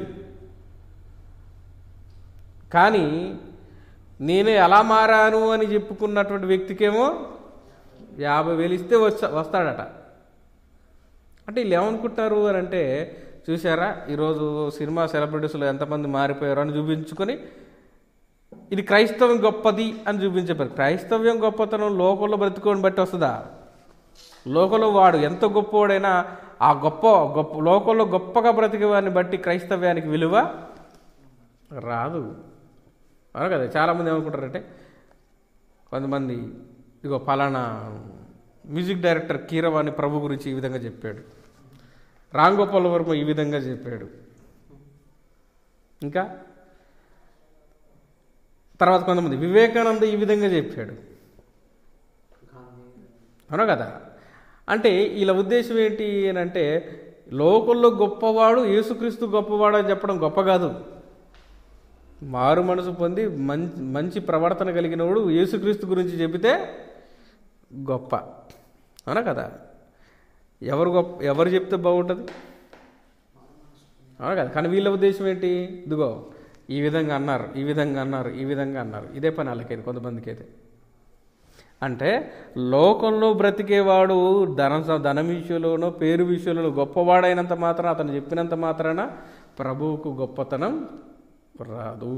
కానీ నేనే ఎలా మారాను అని చెప్పుకున్నటువంటి వ్యక్తికేమో యాభై వేలు ఇస్తే వచ్చా వస్తాడట అంటే వీళ్ళు ఏమనుకుంటున్నారు అని అంటే చూసారా ఈరోజు సినిమా సెలబ్రిటీస్లో ఎంతమంది మారిపోయారు అని చూపించుకొని ఇది క్రైస్తవం గొప్పది అని చూపించారు క్రైస్తవ్యం గొప్పతనం లోకంలో బ్రతుకోని బట్టి వస్తుందా లోకంలో వాడు ఎంత గొప్పవాడైనా ఆ గొప్ప గొప్ప లోకంలో గొప్పగా బ్రతికే వాడిని బట్టి క్రైస్తవ్యానికి విలువ రాదు అవును కదా చాలామంది ఏమనుకుంటారంటే కొంతమంది ఇగో ఫలానా మ్యూజిక్ డైరెక్టర్ కీరవాణి ప్రభు గురించి ఈ విధంగా చెప్పాడు రామ్ గోపాల్ వర్మ ఈ విధంగా చెప్పాడు ఇంకా తర్వాత కొంతమంది వివేకానంద ఈ విధంగా చెప్పాడు అవునా కదా అంటే వీళ్ళ ఉద్దేశం ఏంటి అని అంటే లోకల్లో గొప్పవాడు యేసుక్రీస్తు గొప్పవాడు అని చెప్పడం గొప్ప కాదు మారు మనసు పొంది మంచి మంచి ప్రవర్తన కలిగినవాడు యేసుక్రీస్తు గురించి చెబితే గొప్ప అవునా కదా ఎవరు గొప్ప ఎవరు చెప్తే బాగుంటుంది అవునా కదా కానీ వీళ్ళ ఉద్దేశం ఏంటి ఇదిగో ఈ విధంగా అన్నారు ఈ విధంగా అన్నారు ఈ విధంగా అన్నారు ఇదే పని వాళ్ళకైతే కొంతమందికి అయితే అంటే లోకంలో బ్రతికేవాడు ధన ధనం విషయంలోనో పేరు విషయంలోనో గొప్పవాడైనంత మాత్రం అతను చెప్పినంత మాత్రాన ప్రభువుకు గొప్పతనం రాదు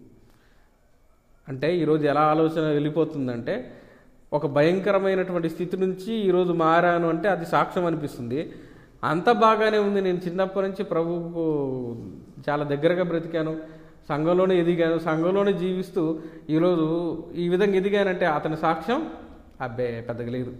అంటే ఈరోజు ఎలా ఆలోచన వెళ్ళిపోతుందంటే ఒక భయంకరమైనటువంటి స్థితి నుంచి ఈరోజు మారాను అంటే అది సాక్ష్యం అనిపిస్తుంది అంత బాగానే ఉంది నేను చిన్నప్పటి నుంచి ప్రభువుకు చాలా దగ్గరగా బ్రతికాను సంఘంలోనే ఎదిగాను సంఘంలోనే జీవిస్తూ ఈరోజు ఈ విధంగా ఎదిగానంటే అతని సాక్ష్యం అబ్బే పెద్దగా లేదు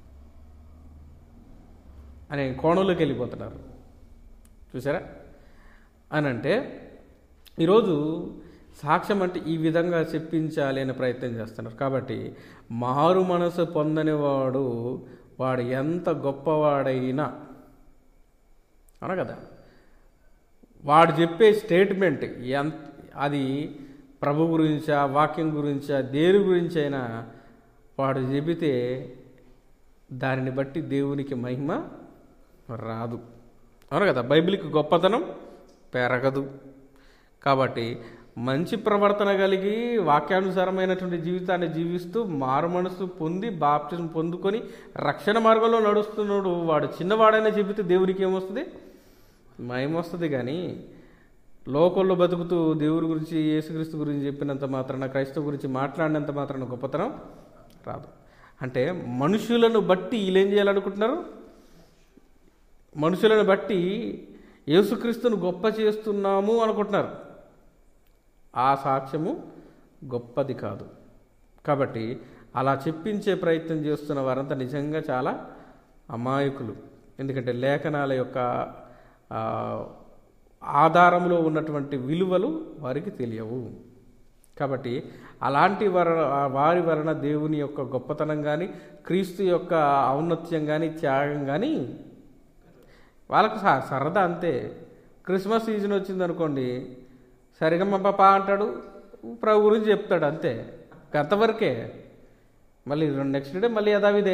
అనే కోణంలోకి వెళ్ళిపోతున్నారు చూసారా అని అంటే ఈరోజు సాక్ష్యం అంటే ఈ విధంగా చెప్పించాలి అనే ప్రయత్నం చేస్తున్నారు కాబట్టి మారు మనసు పొందని వాడు వాడు ఎంత గొప్పవాడైనా అవునా కదా వాడు చెప్పే స్టేట్మెంట్ ఎంత అది ప్రభు గురించా వాక్యం గురించా దేని గురించి అయినా వాడు చెబితే దానిని బట్టి దేవునికి మహిమ రాదు అవును కదా బైబిల్కి గొప్పతనం పెరగదు కాబట్టి మంచి ప్రవర్తన కలిగి వాక్యానుసారమైనటువంటి జీవితాన్ని జీవిస్తూ మారు మనసు పొంది బాప్టిజం పొందుకొని రక్షణ మార్గంలో నడుస్తున్నాడు వాడు చిన్నవాడైనా చెబితే దేవునికి ఏమొస్తుంది మహిమ వస్తుంది కానీ లోకంలో బతుకుతూ దేవుడి గురించి యేసుక్రీస్తు గురించి చెప్పినంత మాత్రాన క్రైస్తవ గురించి మాట్లాడినంత మాత్రాన గొప్పతనం రాదు అంటే మనుషులను బట్టి వీళ్ళు ఏం చేయాలనుకుంటున్నారు మనుషులను బట్టి యేసుక్రీస్తును గొప్ప చేస్తున్నాము అనుకుంటున్నారు ఆ సాక్ష్యము గొప్పది కాదు కాబట్టి అలా చెప్పించే ప్రయత్నం చేస్తున్న వారంతా నిజంగా చాలా అమాయకులు ఎందుకంటే లేఖనాల యొక్క ఆధారంలో ఉన్నటువంటి విలువలు వారికి తెలియవు కాబట్టి అలాంటి వర వారి వలన దేవుని యొక్క గొప్పతనం కానీ క్రీస్తు యొక్క ఔన్నత్యం కానీ త్యాగం కానీ వాళ్ళకు స- సరదా అంతే క్రిస్మస్ సీజన్ వచ్చింది అనుకోండి సరిగమ్మ పాప అంటాడు ప్రభు గురించి చెప్తాడు అంతే అంతవరకే మళ్ళీ నెక్స్ట్ డే మళ్ళీ యథావిదే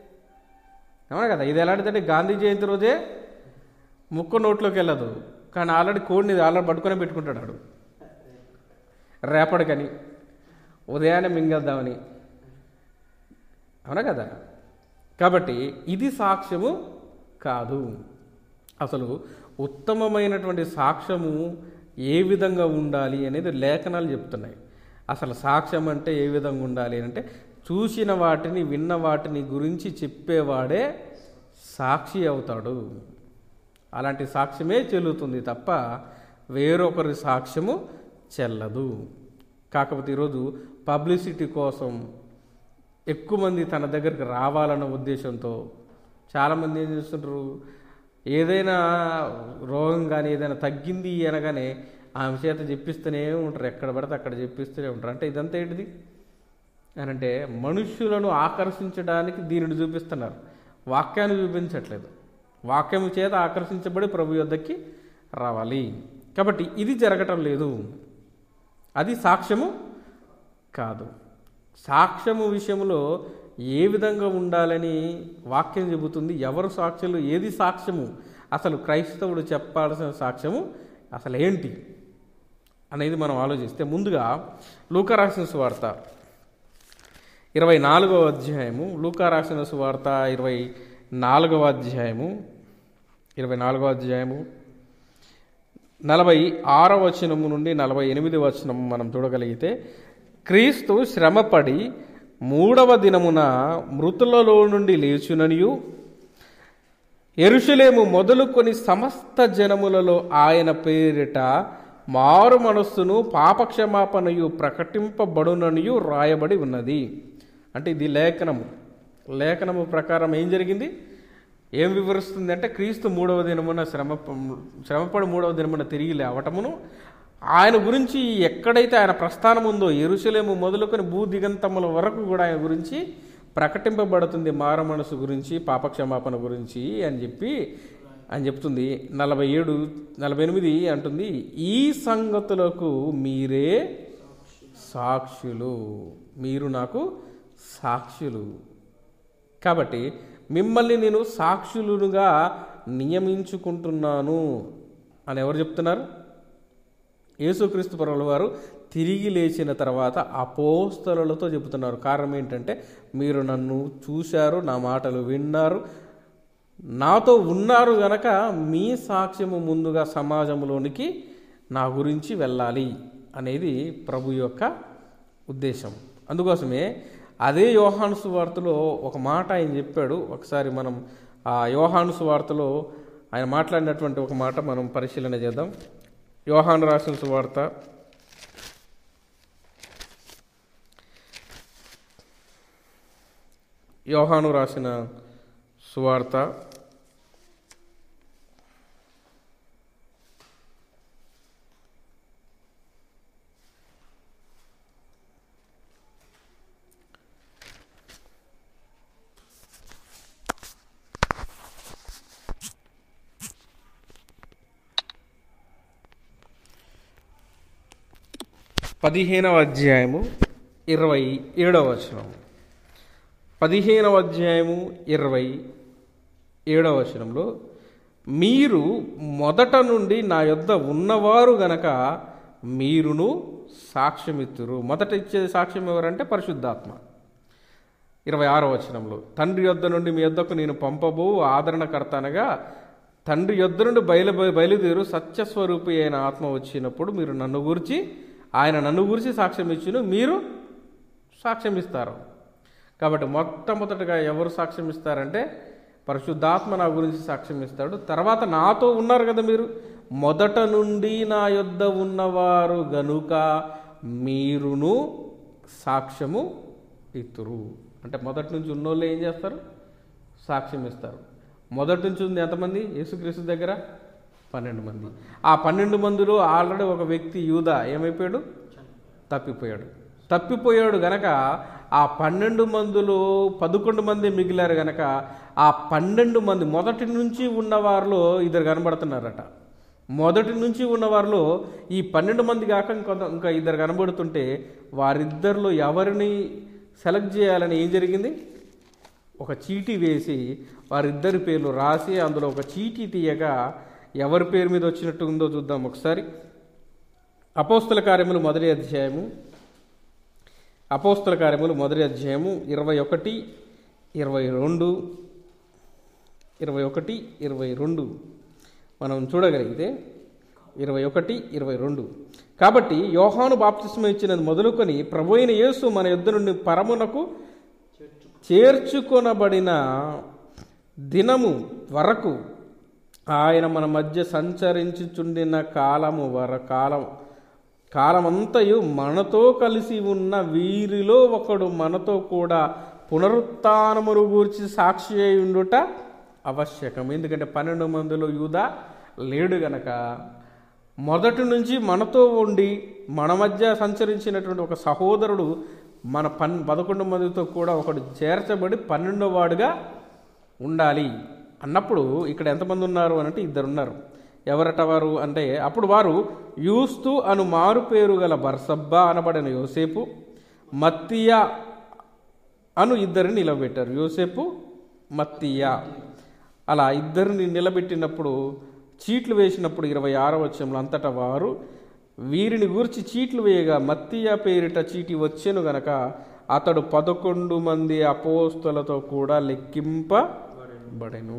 అవునా కదా ఇది ఎలాంటిదంటే గాంధీ జయంతి రోజే ముక్కు నోట్లోకి వెళ్ళదు కానీ ఆల్రెడీ కోడిని ఆల్రెడీ పట్టుకునే పెట్టుకుంటాడు వాడు రేపటికని ఉదయాన్నే మింగేద్దామని అవునా కదా కాబట్టి ఇది సాక్ష్యము కాదు అసలు ఉత్తమమైనటువంటి సాక్ష్యము ఏ విధంగా ఉండాలి అనేది లేఖనాలు చెప్తున్నాయి అసలు సాక్ష్యం అంటే ఏ విధంగా ఉండాలి అంటే చూసిన వాటిని విన్న వాటిని గురించి చెప్పేవాడే సాక్షి అవుతాడు అలాంటి సాక్ష్యమే చెల్లుతుంది తప్ప వేరొకరి సాక్ష్యము చెల్లదు కాకపోతే ఈరోజు పబ్లిసిటీ కోసం ఎక్కువ మంది తన దగ్గరికి రావాలన్న ఉద్దేశంతో చాలామంది ఏం చేస్తుంటారు ఏదైనా రోగం కానీ ఏదైనా తగ్గింది అనగానే ఆమె చేత చెప్పిస్తూనే ఉంటారు ఎక్కడ పడితే అక్కడ చెప్పిస్తూనే ఉంటారు అంటే ఇదంతా ఏంటిది అని అంటే మనుష్యులను ఆకర్షించడానికి దీనిని చూపిస్తున్నారు వాక్యాన్ని చూపించట్లేదు వాక్యం చేత ఆకర్షించబడి ప్రభు యొద్దకి రావాలి కాబట్టి ఇది జరగటం లేదు అది సాక్ష్యము కాదు సాక్ష్యము విషయంలో ఏ విధంగా ఉండాలని వాక్యం చెబుతుంది ఎవరు సాక్ష్యాలు ఏది సాక్ష్యము అసలు క్రైస్తవుడు చెప్పాల్సిన సాక్ష్యము అసలు ఏంటి అనేది మనం ఆలోచిస్తే ముందుగా లూకా రాసిన సువార్త ఇరవై నాలుగవ అధ్యాయము లూకా రాసిన సువార్త ఇరవై నాలుగవ అధ్యాయము ఇరవై నాలుగవ అధ్యాయము నలభై ఆరవ వచనము నుండి నలభై ఎనిమిది వచనం మనం చూడగలిగితే క్రీస్తు శ్రమపడి మూడవ దినమున మృతులలో నుండి లేచుననియు ఎరుషులేము మొదలుకొని సమస్త జనములలో ఆయన పేరిట మారు మనస్సును పాపక్షమాపణయు ప్రకటింపబడుననియు రాయబడి ఉన్నది అంటే ఇది లేఖనము లేఖనము ప్రకారం ఏం జరిగింది ఏం వివరిస్తుంది అంటే క్రీస్తు మూడవ దినమున శ్రమ శ్రమపడి మూడవ దినమున తిరిగి లేవటమును ఆయన గురించి ఎక్కడైతే ఆయన ప్రస్థానం ఉందో ఎరుసలేము మొదలుకొని భూ దిగంతముల వరకు కూడా ఆయన గురించి ప్రకటింపబడుతుంది మార మనసు గురించి పాపక్షమాపణ గురించి అని చెప్పి అని చెప్తుంది నలభై ఏడు నలభై ఎనిమిది అంటుంది ఈ సంగతులకు మీరే సాక్షులు మీరు నాకు సాక్షులు కాబట్టి మిమ్మల్ని నేను సాక్షులుగా నియమించుకుంటున్నాను అని ఎవరు చెప్తున్నారు యేసుక్రీస్తు పరుల వారు తిరిగి లేచిన తర్వాత అపోస్తలతో చెబుతున్నారు కారణం ఏంటంటే మీరు నన్ను చూశారు నా మాటలు విన్నారు నాతో ఉన్నారు గనక మీ సాక్ష్యము ముందుగా సమాజంలోనికి నా గురించి వెళ్ళాలి అనేది ప్రభు యొక్క ఉద్దేశం అందుకోసమే అదే యోహాను సువార్తలో ఒక మాట ఆయన చెప్పాడు ఒకసారి మనం ఆ యోహాను సువార్తలో ఆయన మాట్లాడినటువంటి ఒక మాట మనం పరిశీలన చేద్దాం యోహాను రాసిన సువార్త యోహాను రాసిన సువార్త పదిహేనవ అధ్యాయము ఇరవై ఏడవ వచనం పదిహేనవ అధ్యాయము ఇరవై ఏడవ వచనంలో మీరు మొదట నుండి నా యొద్ద ఉన్నవారు గనక మీరును సాక్ష్యమిత్తురు మొదట ఇచ్చే సాక్ష్యం ఎవరంటే పరిశుద్ధాత్మ ఇరవై ఆరో వచనంలో తండ్రి యొద్ద నుండి మీ యొద్దకు నేను పంపబో ఆదరణకర్త అనగా తండ్రి యొద్ద నుండి బయలు బయలుదేరు సత్యస్వరూపి అయిన ఆత్మ వచ్చినప్పుడు మీరు నన్ను గురించి ఆయన నన్ను గురించి సాక్ష్యం ఇచ్చును మీరు సాక్ష్యం ఇస్తారు కాబట్టి మొట్టమొదటగా ఎవరు సాక్ష్యం ఇస్తారంటే పరిశుద్ధాత్మ నా గురించి సాక్ష్యం ఇస్తాడు తర్వాత నాతో ఉన్నారు కదా మీరు మొదట నుండి నా యొద్ద ఉన్నవారు గనుక మీరును సాక్ష్యము ఇత్తురు అంటే మొదటి నుంచి ఉన్నోళ్ళు ఏం చేస్తారు సాక్ష్యం ఇస్తారు మొదటి నుంచి ఉంది ఎంతమంది యేసుక్రీస్తు దగ్గర పన్నెండు మంది ఆ పన్నెండు మందిలో ఆల్రెడీ ఒక వ్యక్తి యూద ఏమైపోయాడు తప్పిపోయాడు తప్పిపోయాడు గనక ఆ పన్నెండు మందిలో పదకొండు మంది మిగిలారు గనక ఆ పన్నెండు మంది మొదటి నుంచి ఉన్న వారిలో ఇద్దరు కనబడుతున్నారట మొదటి నుంచి ఉన్న వారిలో ఈ పన్నెండు మంది కాక ఇంకొంత ఇంకా ఇద్దరు కనబడుతుంటే వారిద్దరిలో ఎవరిని సెలెక్ట్ చేయాలని ఏం జరిగింది ఒక చీటీ వేసి వారిద్దరి పేర్లు రాసి అందులో ఒక చీటీ తీయగా ఎవరి పేరు మీద వచ్చినట్టు ఉందో చూద్దాం ఒకసారి అపోస్తల కార్యములు మొదటి అధ్యాయము అపోస్తల కార్యములు మొదటి అధ్యాయము ఇరవై ఒకటి ఇరవై రెండు ఇరవై ఒకటి ఇరవై రెండు మనం చూడగలిగితే ఇరవై ఒకటి ఇరవై రెండు కాబట్టి యోహాను బాప్తిస్మ ఇచ్చినది మొదలుకొని ప్రభు అయిన యేసు మన యుద్ధ నుండి పరమునకు చేర్చుకొనబడిన దినము వరకు ఆయన మన మధ్య సంచరించుచుండిన కాలము వర కాలం కాలమంతయు మనతో కలిసి ఉన్న వీరిలో ఒకడు మనతో కూడా పునరుత్నమును గూర్చి సాక్షి అయి ఉండుట ఆవశ్యకం ఎందుకంటే పన్నెండు మందిలో యూద లేడు గనక మొదటి నుంచి మనతో ఉండి మన మధ్య సంచరించినటువంటి ఒక సహోదరుడు మన పన్ పదకొండు మందితో కూడా ఒకడు చేర్చబడి పన్నెండో వాడుగా ఉండాలి అన్నప్పుడు ఇక్కడ ఎంతమంది ఉన్నారు అని అంటే ఇద్దరు ఉన్నారు ఎవరట వారు అంటే అప్పుడు వారు యూస్తు అను మారు పేరు గల బర్సబ్బా అనబడిన యోసేపు మత్తియా అను ఇద్దరిని నిలబెట్టారు యోసేపు మత్తియా అలా ఇద్దరిని నిలబెట్టినప్పుడు చీట్లు వేసినప్పుడు ఇరవై ఆరో వచ్చంలో అంతటా వారు వీరిని గూర్చి చీట్లు వేయగా మత్తియా పేరిట చీటి వచ్చెను గనక అతడు పదకొండు మంది అపోస్తులతో కూడా లెక్కింపబడెను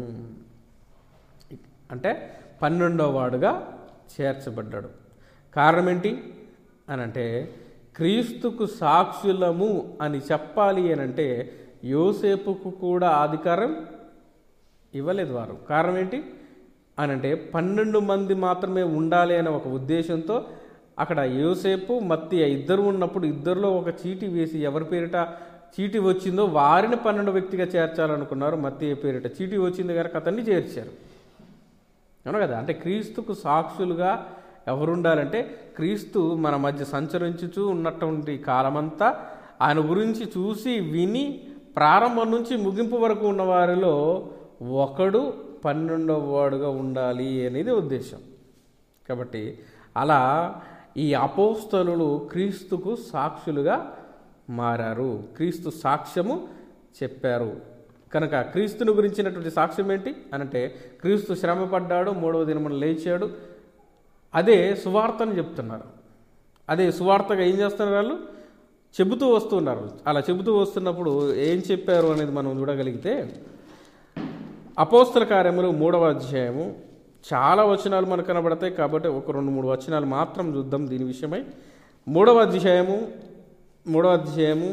అంటే పన్నెండవ వాడుగా చేర్చబడ్డాడు కారణం ఏంటి అని అంటే క్రీస్తుకు సాక్షులము అని చెప్పాలి అని అంటే యోసేపుకు కూడా అధికారం ఇవ్వలేదు వారు కారణం ఏంటి అని అంటే పన్నెండు మంది మాత్రమే ఉండాలి అనే ఒక ఉద్దేశంతో అక్కడ యోసేపు మత్తి ఇద్దరు ఉన్నప్పుడు ఇద్దరిలో ఒక చీటి వేసి ఎవరి పేరిట చీటి వచ్చిందో వారిని పన్నెండు వ్యక్తిగా చేర్చాలనుకున్నారు మత్తి పేరిట చీటి వచ్చింది కనుక అతన్ని చేర్చారు అవును కదా అంటే క్రీస్తుకు సాక్షులుగా ఎవరుండాలంటే క్రీస్తు మన మధ్య సంచరించుచూ ఉన్నటువంటి కాలమంతా ఆయన గురించి చూసి విని ప్రారంభం నుంచి ముగింపు వరకు ఉన్న వారిలో ఒకడు పన్నెండవ వాడుగా ఉండాలి అనేది ఉద్దేశం కాబట్టి అలా ఈ అపోస్తలు క్రీస్తుకు సాక్షులుగా మారారు క్రీస్తు సాక్ష్యము చెప్పారు కనుక క్రీస్తుని గురించినటువంటి సాక్ష్యం ఏంటి అనంటే క్రీస్తు శ్రమపడ్డాడు మూడవ దినమున లేచాడు అదే సువార్తని చెప్తున్నారు అదే సువార్తగా ఏం చేస్తున్నారు వాళ్ళు చెబుతూ వస్తున్నారు అలా చెబుతూ వస్తున్నప్పుడు ఏం చెప్పారు అనేది మనం చూడగలిగితే అపోస్తల కార్యములు మూడవ అధ్యాయము చాలా వచనాలు మనకు కనబడతాయి కాబట్టి ఒక రెండు మూడు వచనాలు మాత్రం చూద్దాం దీని విషయమై మూడవ అధ్యాయము మూడవ అధ్యాయము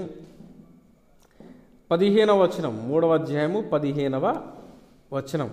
పదిహేనవ వచనం మూడవ అధ్యాయము పదిహేనవ వచనం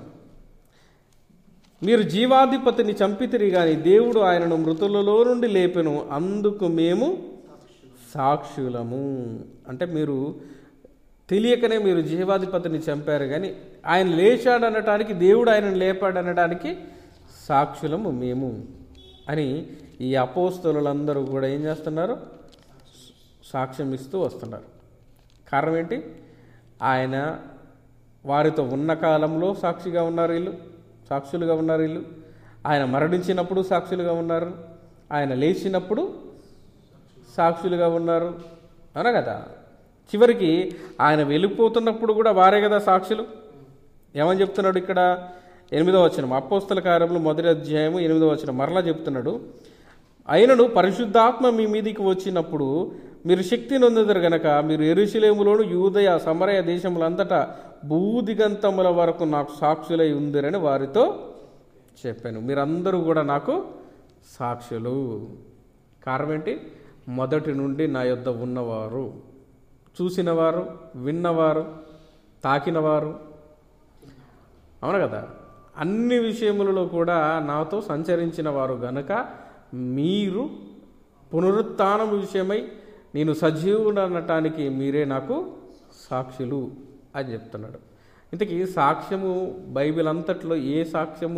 మీరు జీవాధిపతిని చంపితిరి గాని దేవుడు ఆయనను మృతులలో నుండి లేపెను అందుకు మేము సాక్షులము అంటే మీరు తెలియకనే మీరు జీవాధిపతిని చంపారు కానీ ఆయన లేచాడు అనటానికి దేవుడు ఆయనను లేపాడు అనడానికి సాక్షులము మేము అని ఈ అపోస్తలులందరూ కూడా ఏం చేస్తున్నారు సాక్ష్యం ఇస్తూ వస్తున్నారు కారణం ఏంటి ఆయన వారితో ఉన్న కాలంలో సాక్షిగా ఉన్నారు వీళ్ళు సాక్షులుగా ఉన్నారు వీళ్ళు ఆయన మరణించినప్పుడు సాక్షులుగా ఉన్నారు ఆయన లేచినప్పుడు సాక్షులుగా ఉన్నారు అవునా కదా చివరికి ఆయన వెళ్ళిపోతున్నప్పుడు కూడా వారే కదా సాక్షులు ఏమని చెప్తున్నాడు ఇక్కడ ఎనిమిదో వచనం అపోస్తల కార్యములు మొదటి అధ్యాయము ఎనిమిదో వచనం మరలా చెప్తున్నాడు అయినను పరిశుద్ధాత్మ మీ మీదికి వచ్చినప్పుడు మీరు శక్తి నొందెదరు గనక మీరు ఎరుశలేములోను యూదయ సమరయ దేశములంతటా భూదిగంతముల వరకు నాకు సాక్షులై ఉందిరని వారితో చెప్పాను మీరందరూ కూడా నాకు సాక్షులు కారణం ఏంటి మొదటి నుండి నా యొద్ద ఉన్నవారు చూసినవారు విన్నవారు తాకినవారు అవును కదా అన్ని విషయములలో కూడా నాతో సంచరించిన వారు గనుక మీరు పునరుత్థానం విషయమై నేను సజీవుడు అనటానికి మీరే నాకు సాక్షులు అని చెప్తున్నాడు ఇంతకీ సాక్ష్యము బైబిల్ అంతట్లో ఏ సాక్ష్యము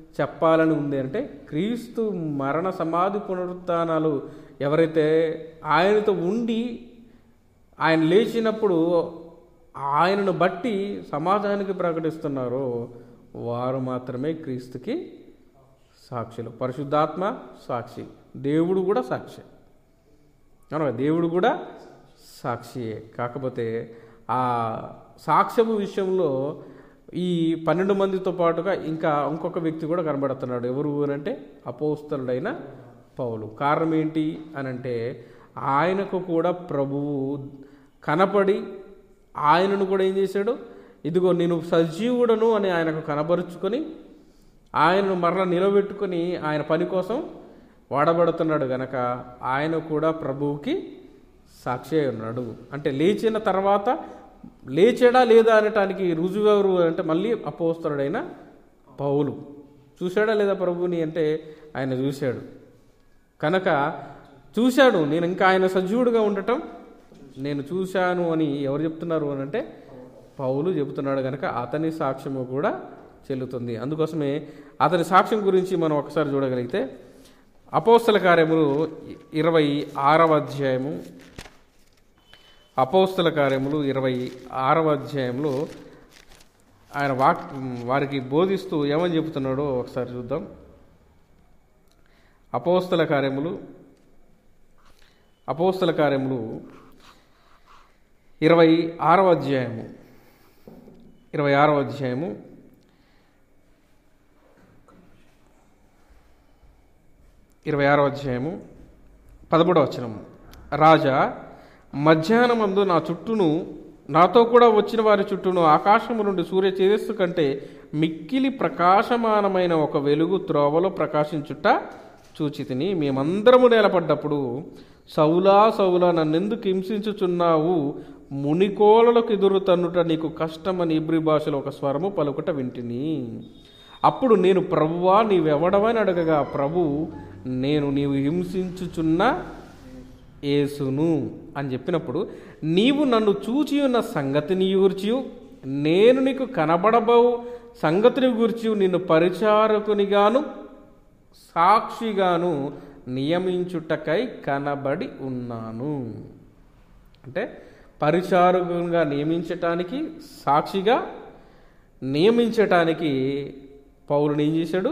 చెప్పాలని ఉంది అంటే క్రీస్తు మరణ సమాధి పునరుత్థానాలు ఎవరైతే ఆయనతో ఉండి ఆయన లేచినప్పుడు ఆయనను బట్టి సమాజానికి ప్రకటిస్తున్నారో వారు మాత్రమే క్రీస్తుకి సాక్షులు పరిశుద్ధాత్మ సాక్షి దేవుడు కూడా సాక్షి అవునా దేవుడు కూడా సాక్షియే కాకపోతే ఆ సాక్ష్యము విషయంలో ఈ పన్నెండు మందితో పాటుగా ఇంకా ఇంకొక వ్యక్తి కూడా కనబడుతున్నాడు ఎవరు అని అంటే అపోస్తలుడైన పౌలు కారణం ఏంటి అని అంటే ఆయనకు కూడా ప్రభువు కనపడి ఆయనను కూడా ఏం చేశాడు ఇదిగో నేను సజీవుడను అని ఆయనకు కనబరుచుకొని ఆయనను మరల నిలబెట్టుకొని ఆయన పని కోసం వాడబడుతున్నాడు గనక ఆయన కూడా ప్రభువుకి సాక్షి అయి ఉన్నాడు అంటే లేచిన తర్వాత లేచాడా లేదా అనటానికి రుజువు ఎవరు అంటే మళ్ళీ అపోస్తలుడైన పౌలు చూశాడా లేదా ప్రభువుని అంటే ఆయన చూశాడు కనుక చూశాడు నేను ఇంకా ఆయన సజీవుడుగా ఉండటం నేను చూశాను అని ఎవరు చెప్తున్నారు అని అంటే పౌలు చెబుతున్నాడు కనుక అతని సాక్ష్యము కూడా చెల్లుతుంది అందుకోసమే అతని సాక్ష్యం గురించి మనం ఒకసారి చూడగలిగితే అపోస్తల కార్యములు ఇరవై ఆరవ అధ్యాయము అపోస్తల కార్యములు ఇరవై ఆరవ అధ్యాయంలో ఆయన వాక్ వారికి బోధిస్తూ ఏమని చెబుతున్నాడో ఒకసారి చూద్దాం అపోస్తల కార్యములు అపోస్తల కార్యములు ఇరవై ఆరవ అధ్యాయము ఇరవై ఆరవ అధ్యాయము ఇరవై ఆరో అధ్యాయము పదమూడవ వచనము రాజా మధ్యాహ్నమందు నా చుట్టూను నాతో కూడా వచ్చిన వారి చుట్టూను ఆకాశము నుండి సూర్య తేజస్సు కంటే మిక్కిలి ప్రకాశమానమైన ఒక వెలుగు త్రోవలో ప్రకాశించుట చూచి తిని మేమందరము నేలపడ్డప్పుడు సౌలా సౌలా నన్నెందుకు హింసించుచున్నావు మునికోలలకు ఎదురు తన్నుట నీకు కష్టమని ఇబ్రి భాషలో ఒక స్వరము పలుకుట వింటిని అప్పుడు నేను ప్రభువా నీవెవడవని అడగగా ప్రభు నేను నీవు హింసించుచున్న యేసును అని చెప్పినప్పుడు నీవు నన్ను చూచి ఉన్న సంగతిని గూర్చి నేను నీకు కనబడబవు సంగతిని గూర్చి నిన్ను పరిచారకునిగాను సాక్షిగాను నియమించుటకై కనబడి ఉన్నాను అంటే పరిచారకునిగా నియమించటానికి సాక్షిగా నియమించటానికి పౌలుని ఏం చేశాడు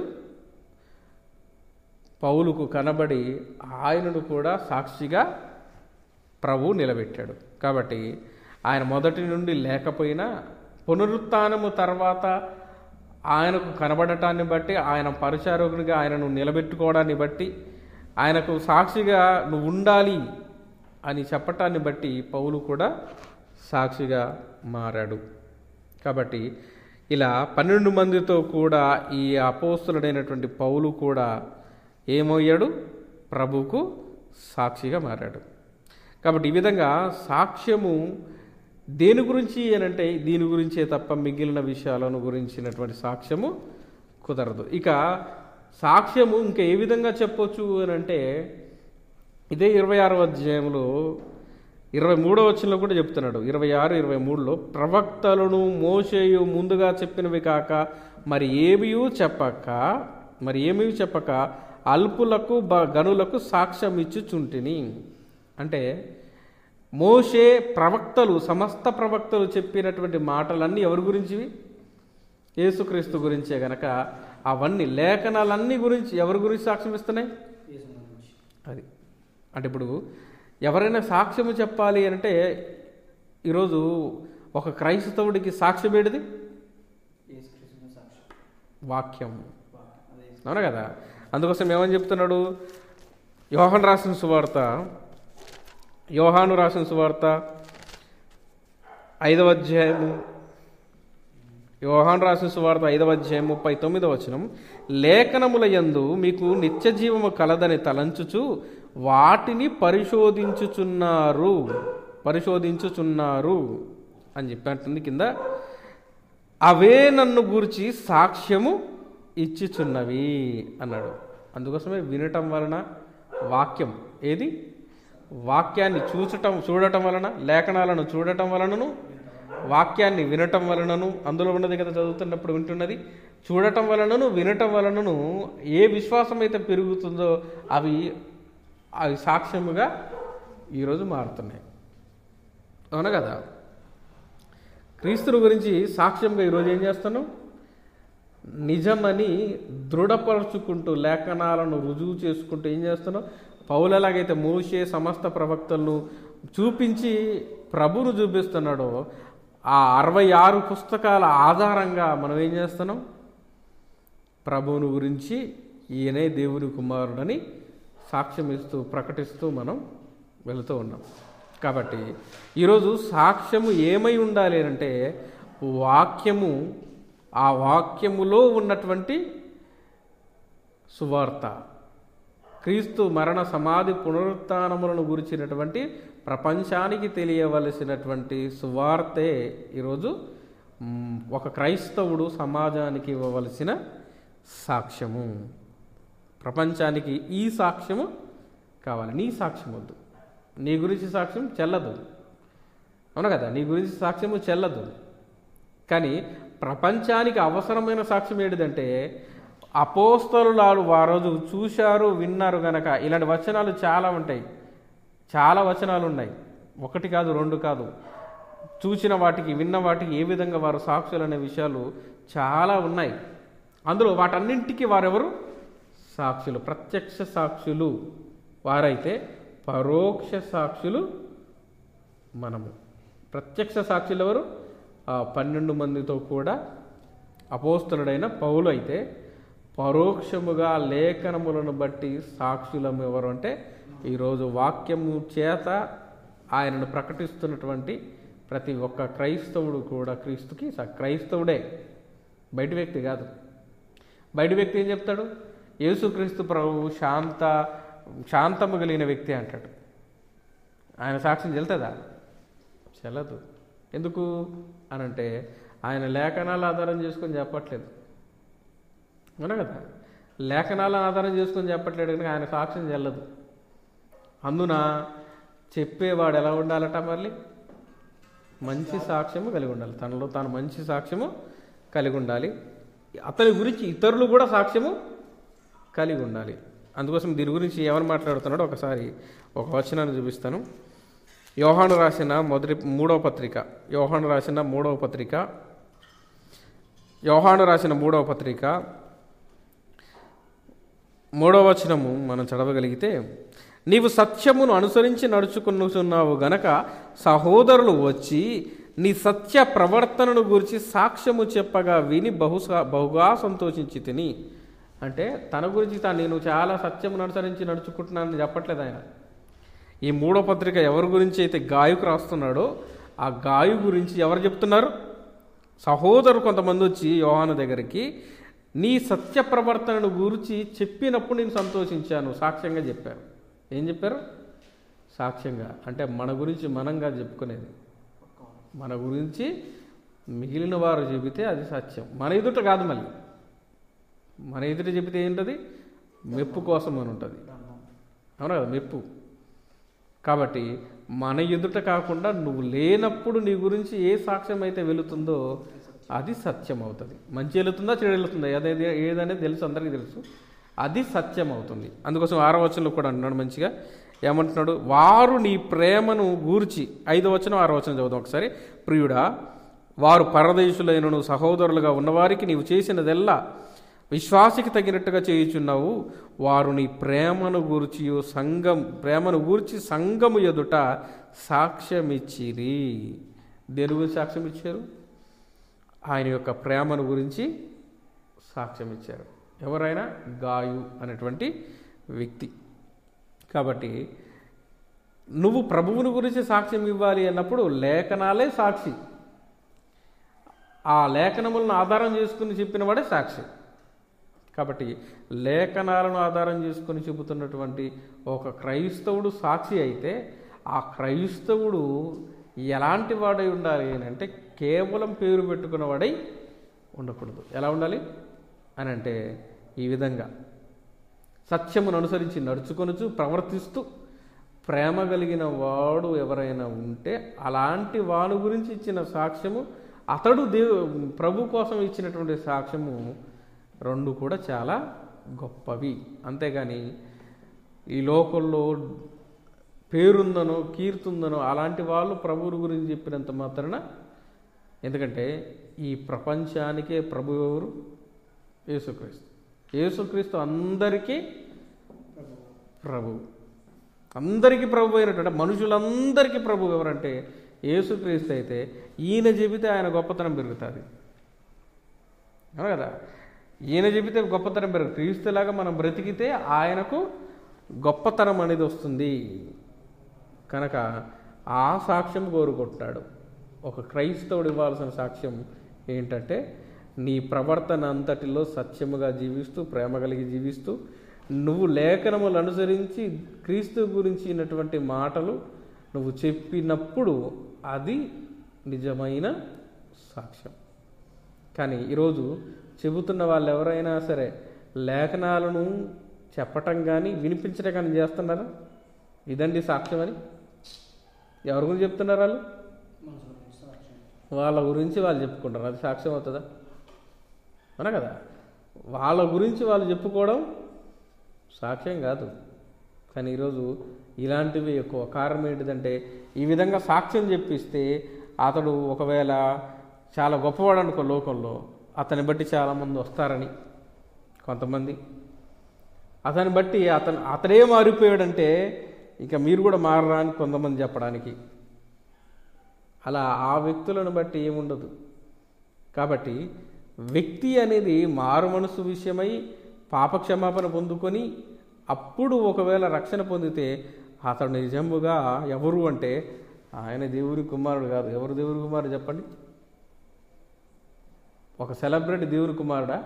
పౌలుకు కనబడి ఆయనను కూడా సాక్షిగా ప్రభు నిలబెట్టాడు కాబట్టి ఆయన మొదటి నుండి లేకపోయినా పునరుత్నము తర్వాత ఆయనకు కనబడటాన్ని బట్టి ఆయన పరిచారకునిగా ఆయనను నిలబెట్టుకోవడాన్ని బట్టి ఆయనకు సాక్షిగా నువ్వు ఉండాలి అని చెప్పటాన్ని బట్టి పౌలు కూడా సాక్షిగా మారాడు కాబట్టి ఇలా పన్నెండు మందితో కూడా ఈ అపోస్తులుడైనటువంటి పౌలు కూడా ఏమయ్యాడు ప్రభుకు సాక్షిగా మారాడు కాబట్టి ఈ విధంగా సాక్ష్యము దేని గురించి అనంటే దీని గురించే తప్ప మిగిలిన విషయాలను గురించినటువంటి సాక్ష్యము కుదరదు ఇక సాక్ష్యము ఇంకా ఏ విధంగా చెప్పొచ్చు అని అంటే ఇదే ఇరవై ఆరవ అధ్యాయంలో ఇరవై మూడో వచనంలో కూడా చెప్తున్నాడు ఇరవై ఆరు ఇరవై మూడులో ప్రవక్తలను మోసేయు ముందుగా చెప్పినవి కాక మరి ఏమియూ చెప్పక మరి ఏమీ చెప్పక అల్పులకు బ గనులకు సాక్ష్యం ఇచ్చుచుంటిని అంటే మోషే ప్రవక్తలు సమస్త ప్రవక్తలు చెప్పినటువంటి మాటలన్నీ ఎవరి గురించివి యేసుక్రీస్తు గురించే గనక అవన్నీ లేఖనాలన్నీ గురించి ఎవరి గురించి సాక్ష్యం ఇస్తున్నాయి అది అంటే ఇప్పుడు ఎవరైనా సాక్ష్యము చెప్పాలి అంటే ఈరోజు ఒక క్రైస్తవుడికి సాక్ష్యం ఏంటిది వాక్యం అవునా కదా అందుకోసం ఏమని చెప్తున్నాడు యోహాన్ రాసిన సువార్త యోహాను రాసిన సువార్త ఐదవ అధ్యాయము యోహాన్ రాసిన సువార్త ఐదవ అధ్యాయం ముప్పై తొమ్మిదవ వచనం లేఖనముల యందు మీకు నిత్య జీవము కలదని తలంచుచు వాటిని పరిశోధించుచున్నారు పరిశోధించుచున్నారు అని చెప్పినట్టుంది కింద అవే నన్ను గూర్చి సాక్ష్యము ఇచ్చిచున్నవి అన్నాడు అందుకోసమే వినటం వలన వాక్యం ఏది వాక్యాన్ని చూచటం చూడటం వలన లేఖనాలను చూడటం వలనను వాక్యాన్ని వినటం వలనను అందులో ఉన్నది కదా చదువుతున్నప్పుడు వింటున్నది చూడటం వలనను వినటం వలనను ఏ విశ్వాసం అయితే పెరుగుతుందో అవి అవి సాక్ష్యముగా ఈరోజు మారుతున్నాయి అవునా కదా క్రీస్తుని గురించి సాక్ష్యంగా ఈరోజు ఏం చేస్తున్నాం నిజమని దృఢపరుచుకుంటూ లేఖనాలను రుజువు చేసుకుంటూ ఏం చేస్తున్నాం పౌలలాగైతే మోసే సమస్త ప్రవక్తలను చూపించి ప్రభును చూపిస్తున్నాడో ఆ అరవై ఆరు పుస్తకాల ఆధారంగా మనం ఏం చేస్తున్నాం ప్రభువుని గురించి ఈయనే దేవుని కుమారుడని సాక్ష్యం ఇస్తూ ప్రకటిస్తూ మనం వెళుతూ ఉన్నాం కాబట్టి ఈరోజు సాక్ష్యము ఏమై ఉండాలి అంటే వాక్యము ఆ వాక్యములో ఉన్నటువంటి సువార్త క్రీస్తు మరణ సమాధి పునరుత్నములను గురించినటువంటి ప్రపంచానికి తెలియవలసినటువంటి సువార్తే ఈరోజు మ్, ఒక క్రైస్తవుడు సమాజానికి ఇవ్వవలసిన సాక్ష్యము ప్రపంచానికి ఈ సాక్ష్యము కావాలి నీ సాక్ష్యం వద్దు నీ గురించి సాక్ష్యం చెల్లదు అవును కదా నీ గురించి సాక్ష్యము చెల్లదు కానీ ప్రపంచానికి అవసరమైన సాక్ష్యం ఏంటిదంటే అపోస్తలు ఆ రోజు చూశారు విన్నారు గనక ఇలాంటి వచనాలు చాలా ఉంటాయి చాలా వచనాలు ఉన్నాయి ఒకటి కాదు రెండు కాదు చూసిన వాటికి విన్న వాటికి ఏ విధంగా వారు సాక్షులు అనే విషయాలు చాలా ఉన్నాయి అందులో వాటన్నింటికి వారెవరు సాక్షులు ప్రత్యక్ష సాక్షులు వారైతే పరోక్ష సాక్షులు మనము ప్రత్యక్ష సాక్షులు ఎవరు ఆ పన్నెండు మందితో కూడా అపోస్తలుడైన పౌలు అయితే పరోక్షముగా లేఖనములను బట్టి సాక్షులం ఎవరు అంటే ఈరోజు వాక్యము చేత ఆయనను ప్రకటిస్తున్నటువంటి ప్రతి ఒక్క క్రైస్తవుడు కూడా క్రీస్తుకి స- క్రైస్తవుడే బయట వ్యక్తి కాదు బయట వ్యక్తి ఏం చెప్తాడు యేసుక్రీస్తు ప్రభువు శాంత శాంతము కలిగిన వ్యక్తి అంటాడు ఆయన సాక్ష్యం చెల్తుందా చెల్లదు ఎందుకు అనంటే ఆయన లేఖనాలు ఆధారం చేసుకొని చెప్పట్లేదు అవునా కదా లేఖనాలను ఆధారం చేసుకొని చెప్పట్లేడు కనుక ఆయన సాక్ష్యం చెల్లదు అందున చెప్పేవాడు ఎలా ఉండాలట మళ్ళీ మంచి సాక్ష్యము కలిగి ఉండాలి తనలో తాను మంచి సాక్ష్యము కలిగి ఉండాలి అతని గురించి ఇతరులు కూడా సాక్ష్యము కలిగి ఉండాలి అందుకోసం దీని గురించి ఎవరు మాట్లాడుతున్నాడో ఒకసారి ఒక వచనాన్ని చూపిస్తాను యోహాను రాసిన మొదటి మూడవ పత్రిక యోహాను రాసిన మూడవ పత్రిక యోహాను రాసిన మూడవ పత్రిక మూడవ వచనము మనం చదవగలిగితే నీవు సత్యమును అనుసరించి నడుచుకున్నావు గనక సహోదరులు వచ్చి నీ సత్య ప్రవర్తనను గురించి సాక్ష్యము చెప్పగా విని బహుశా బహుగా సంతోషించి తిని అంటే తన గురించి తాను నేను చాలా సత్యమును అనుసరించి నడుచుకుంటున్నానని చెప్పట్లేదు ఆయన ఈ మూడో పత్రిక ఎవరి గురించి అయితే గాయకు రాస్తున్నాడో ఆ గాయు గురించి ఎవరు చెప్తున్నారు సహోదరు కొంతమంది వచ్చి యోహాను దగ్గరికి నీ సత్య ప్రవర్తనను గురించి చెప్పినప్పుడు నేను సంతోషించాను సాక్ష్యంగా చెప్పారు ఏం చెప్పారు సాక్ష్యంగా అంటే మన గురించి మనంగా చెప్పుకునేది మన గురించి మిగిలిన వారు చెబితే అది సత్యం మన ఎదుట కాదు మళ్ళీ మన ఎదుట చెబితే ఏంటది మెప్పు కోసం అని ఉంటుంది అవునా కదా మెప్పు కాబట్టి మన ఎదుట కాకుండా నువ్వు లేనప్పుడు నీ గురించి ఏ సాక్ష్యం అయితే వెళుతుందో అది సత్యం అవుతుంది మంచి వెళుతుందా చెడు వెళుతుందా ఏదైతే ఏదనేది తెలుసు అందరికీ తెలుసు అది సత్యం అవుతుంది అందుకోసం ఆరో వచనంలో కూడా అంటున్నాడు మంచిగా ఏమంటున్నాడు వారు నీ ప్రేమను గూర్చి ఐదో వచనం ఆరో వచనం చదువుదాం ఒకసారి ప్రియుడా వారు పరదేశులైనను సహోదరులుగా ఉన్నవారికి నీవు చేసినదెల్లా విశ్వాసికి తగినట్టుగా చేయుచున్నావు వారు నీ ప్రేమను గూర్చి సంఘం ప్రేమను గూర్చి సంఘము ఎదుట సాక్ష్యమిచ్చిరి దేని గురించి సాక్ష్యం ఇచ్చారు ఆయన యొక్క ప్రేమను గురించి సాక్ష్యం ఇచ్చారు ఎవరైనా గాయు అనేటువంటి వ్యక్తి కాబట్టి నువ్వు ప్రభువుని గురించి సాక్ష్యం ఇవ్వాలి అన్నప్పుడు లేఖనాలే సాక్షి ఆ లేఖనములను ఆధారం చేసుకుని చెప్పినవాడే సాక్షి కాబట్టి లేఖనాలను ఆధారం చేసుకుని చెబుతున్నటువంటి ఒక క్రైస్తవుడు సాక్షి అయితే ఆ క్రైస్తవుడు ఎలాంటి వాడై ఉండాలి అని అంటే కేవలం పేరు పెట్టుకున్నవాడై ఉండకూడదు ఎలా ఉండాలి అని అంటే ఈ విధంగా సత్యమును అనుసరించి నడుచుకొనుచు ప్రవర్తిస్తూ ప్రేమ కలిగిన వాడు ఎవరైనా ఉంటే అలాంటి వాడు గురించి ఇచ్చిన సాక్ష్యము అతడు దేవు ప్రభు కోసం ఇచ్చినటువంటి సాక్ష్యము రెండు కూడా చాలా గొప్పవి అంతేగాని ఈ లోకంలో పేరుందనో కీర్తుందనో అలాంటి వాళ్ళు ప్రభువు గురించి చెప్పినంత మాత్రాన ఎందుకంటే ఈ ప్రపంచానికే ప్రభు ఎవరు యేసుక్రీస్తు యేసుక్రీస్తు అందరికీ ప్రభు అందరికీ ప్రభు అయినటువంటి మనుషులందరికీ ప్రభు ఎవరంటే యేసుక్రీస్తు అయితే ఈయన చెబితే ఆయన గొప్పతనం పెరుగుతుంది అవును కదా ఈయన చెబితే గొప్పతనం పెరుగు క్రీస్తులాగా మనం బ్రతికితే ఆయనకు గొప్పతనం అనేది వస్తుంది కనుక ఆ సాక్ష్యం కోరుకుంటున్నాడు ఒక క్రైస్తవుడు ఇవ్వాల్సిన సాక్ష్యం ఏంటంటే నీ ప్రవర్తన అంతటిలో సత్యముగా జీవిస్తూ ప్రేమ కలిగి జీవిస్తూ నువ్వు లేఖనములు అనుసరించి క్రీస్తు గురించినటువంటి మాటలు నువ్వు చెప్పినప్పుడు అది నిజమైన సాక్ష్యం కానీ ఈరోజు చెబుతున్న వాళ్ళు ఎవరైనా సరే లేఖనాలను చెప్పటం కానీ వినిపించడం కానీ చేస్తున్నారా ఇదండి సాక్ష్యం అని ఎవరి గురించి చెప్తున్నారు వాళ్ళు వాళ్ళ గురించి వాళ్ళు చెప్పుకుంటారు అది సాక్ష్యం అవుతుందా అవునా కదా వాళ్ళ గురించి వాళ్ళు చెప్పుకోవడం సాక్ష్యం కాదు కానీ ఈరోజు ఇలాంటివి ఎక్కువ కారణం ఏంటిదంటే ఈ విధంగా సాక్ష్యం చెప్పిస్తే అతడు ఒకవేళ చాలా గొప్పవాడు అనుకో లోకంలో అతన్ని బట్టి చాలామంది వస్తారని కొంతమంది అతన్ని బట్టి అతను అతడే మారిపోయాడంటే ఇక మీరు కూడా మారరా అని కొంతమంది చెప్పడానికి అలా ఆ వ్యక్తులను బట్టి ఏముండదు కాబట్టి వ్యక్తి అనేది మారు మనసు విషయమై పాపక్షమాపణ పొందుకొని అప్పుడు ఒకవేళ రక్షణ పొందితే అతడు నిజముగా ఎవరు అంటే ఆయన దేవుని కుమారుడు కాదు ఎవరు దేవుని కుమారుడు చెప్పండి ఒక సెలబ్రిటీ దేవుని కుమారుడా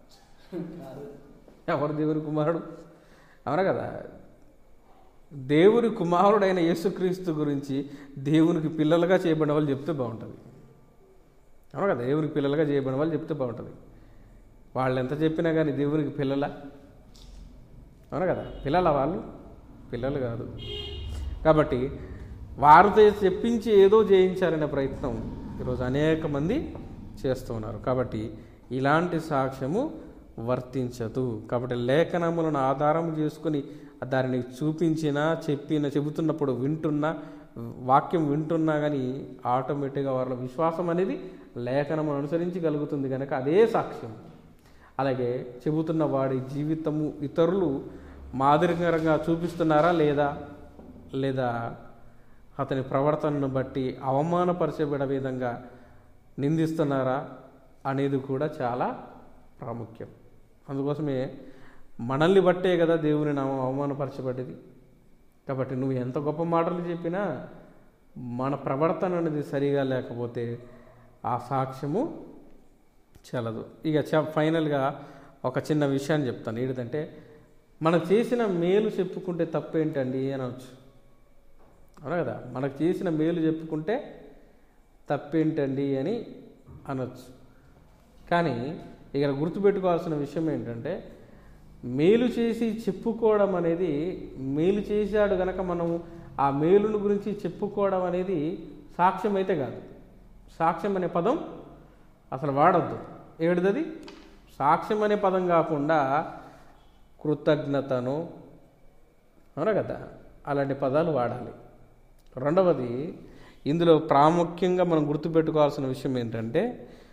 ఎవరు దేవుని కుమారుడు అవునా కదా దేవుని కుమారుడైన యేసుక్రీస్తు గురించి దేవునికి పిల్లలుగా చేయబడిన వాళ్ళు చెప్తే బాగుంటుంది అవును కదా దేవునికి పిల్లలుగా చేయబడిన వాళ్ళు చెప్తే బాగుంటుంది వాళ్ళు ఎంత చెప్పినా కానీ దేవునికి పిల్లల అవును కదా పిల్లల వాళ్ళు పిల్లలు కాదు కాబట్టి వారితో చెప్పించి ఏదో చేయించాలనే ప్రయత్నం ఈరోజు అనేక మంది చేస్తూ ఉన్నారు కాబట్టి ఇలాంటి సాక్ష్యము వర్తించదు కాబట్టి లేఖనములను ఆధారం చేసుకుని దానిని చూపించినా చెప్పిన చెబుతున్నప్పుడు వింటున్నా వాక్యం వింటున్నా కానీ ఆటోమేటిక్గా వాళ్ళ విశ్వాసం అనేది లేఖనము అనుసరించి కలుగుతుంది కనుక అదే సాక్ష్యం అలాగే చెబుతున్న వాడి జీవితము ఇతరులు మాదిరికరంగా చూపిస్తున్నారా లేదా లేదా అతని ప్రవర్తనను బట్టి అవమానపరిచబడే విధంగా నిందిస్తున్నారా అనేది కూడా చాలా ప్రాముఖ్యం అందుకోసమే మనల్ని బట్టే కదా దేవుని నామం అవమానపరచబడ్డది కాబట్టి నువ్వు ఎంత గొప్ప మాటలు చెప్పినా మన ప్రవర్తన అనేది సరిగా లేకపోతే ఆ సాక్ష్యము చెల్లదు ఇక చ ఫైనల్గా ఒక చిన్న విషయాన్ని చెప్తాను ఏంటంటే మనకు చేసిన మేలు చెప్పుకుంటే తప్పేంటండి అనవచ్చు అవునా కదా మనకు చేసిన మేలు చెప్పుకుంటే తప్పేంటండి అని అనొచ్చు కానీ ఇక్కడ గుర్తుపెట్టుకోవాల్సిన విషయం ఏంటంటే మేలు చేసి చెప్పుకోవడం అనేది మేలు చేశాడు గనక మనం ఆ మేలును గురించి చెప్పుకోవడం అనేది సాక్ష్యం అయితే కాదు సాక్ష్యం అనే పదం అసలు వాడద్దు ఏడుదది సాక్ష్యం అనే పదం కాకుండా కృతజ్ఞతను అవునా కదా అలాంటి పదాలు వాడాలి రెండవది ఇందులో ప్రాముఖ్యంగా మనం గుర్తుపెట్టుకోవాల్సిన విషయం ఏంటంటే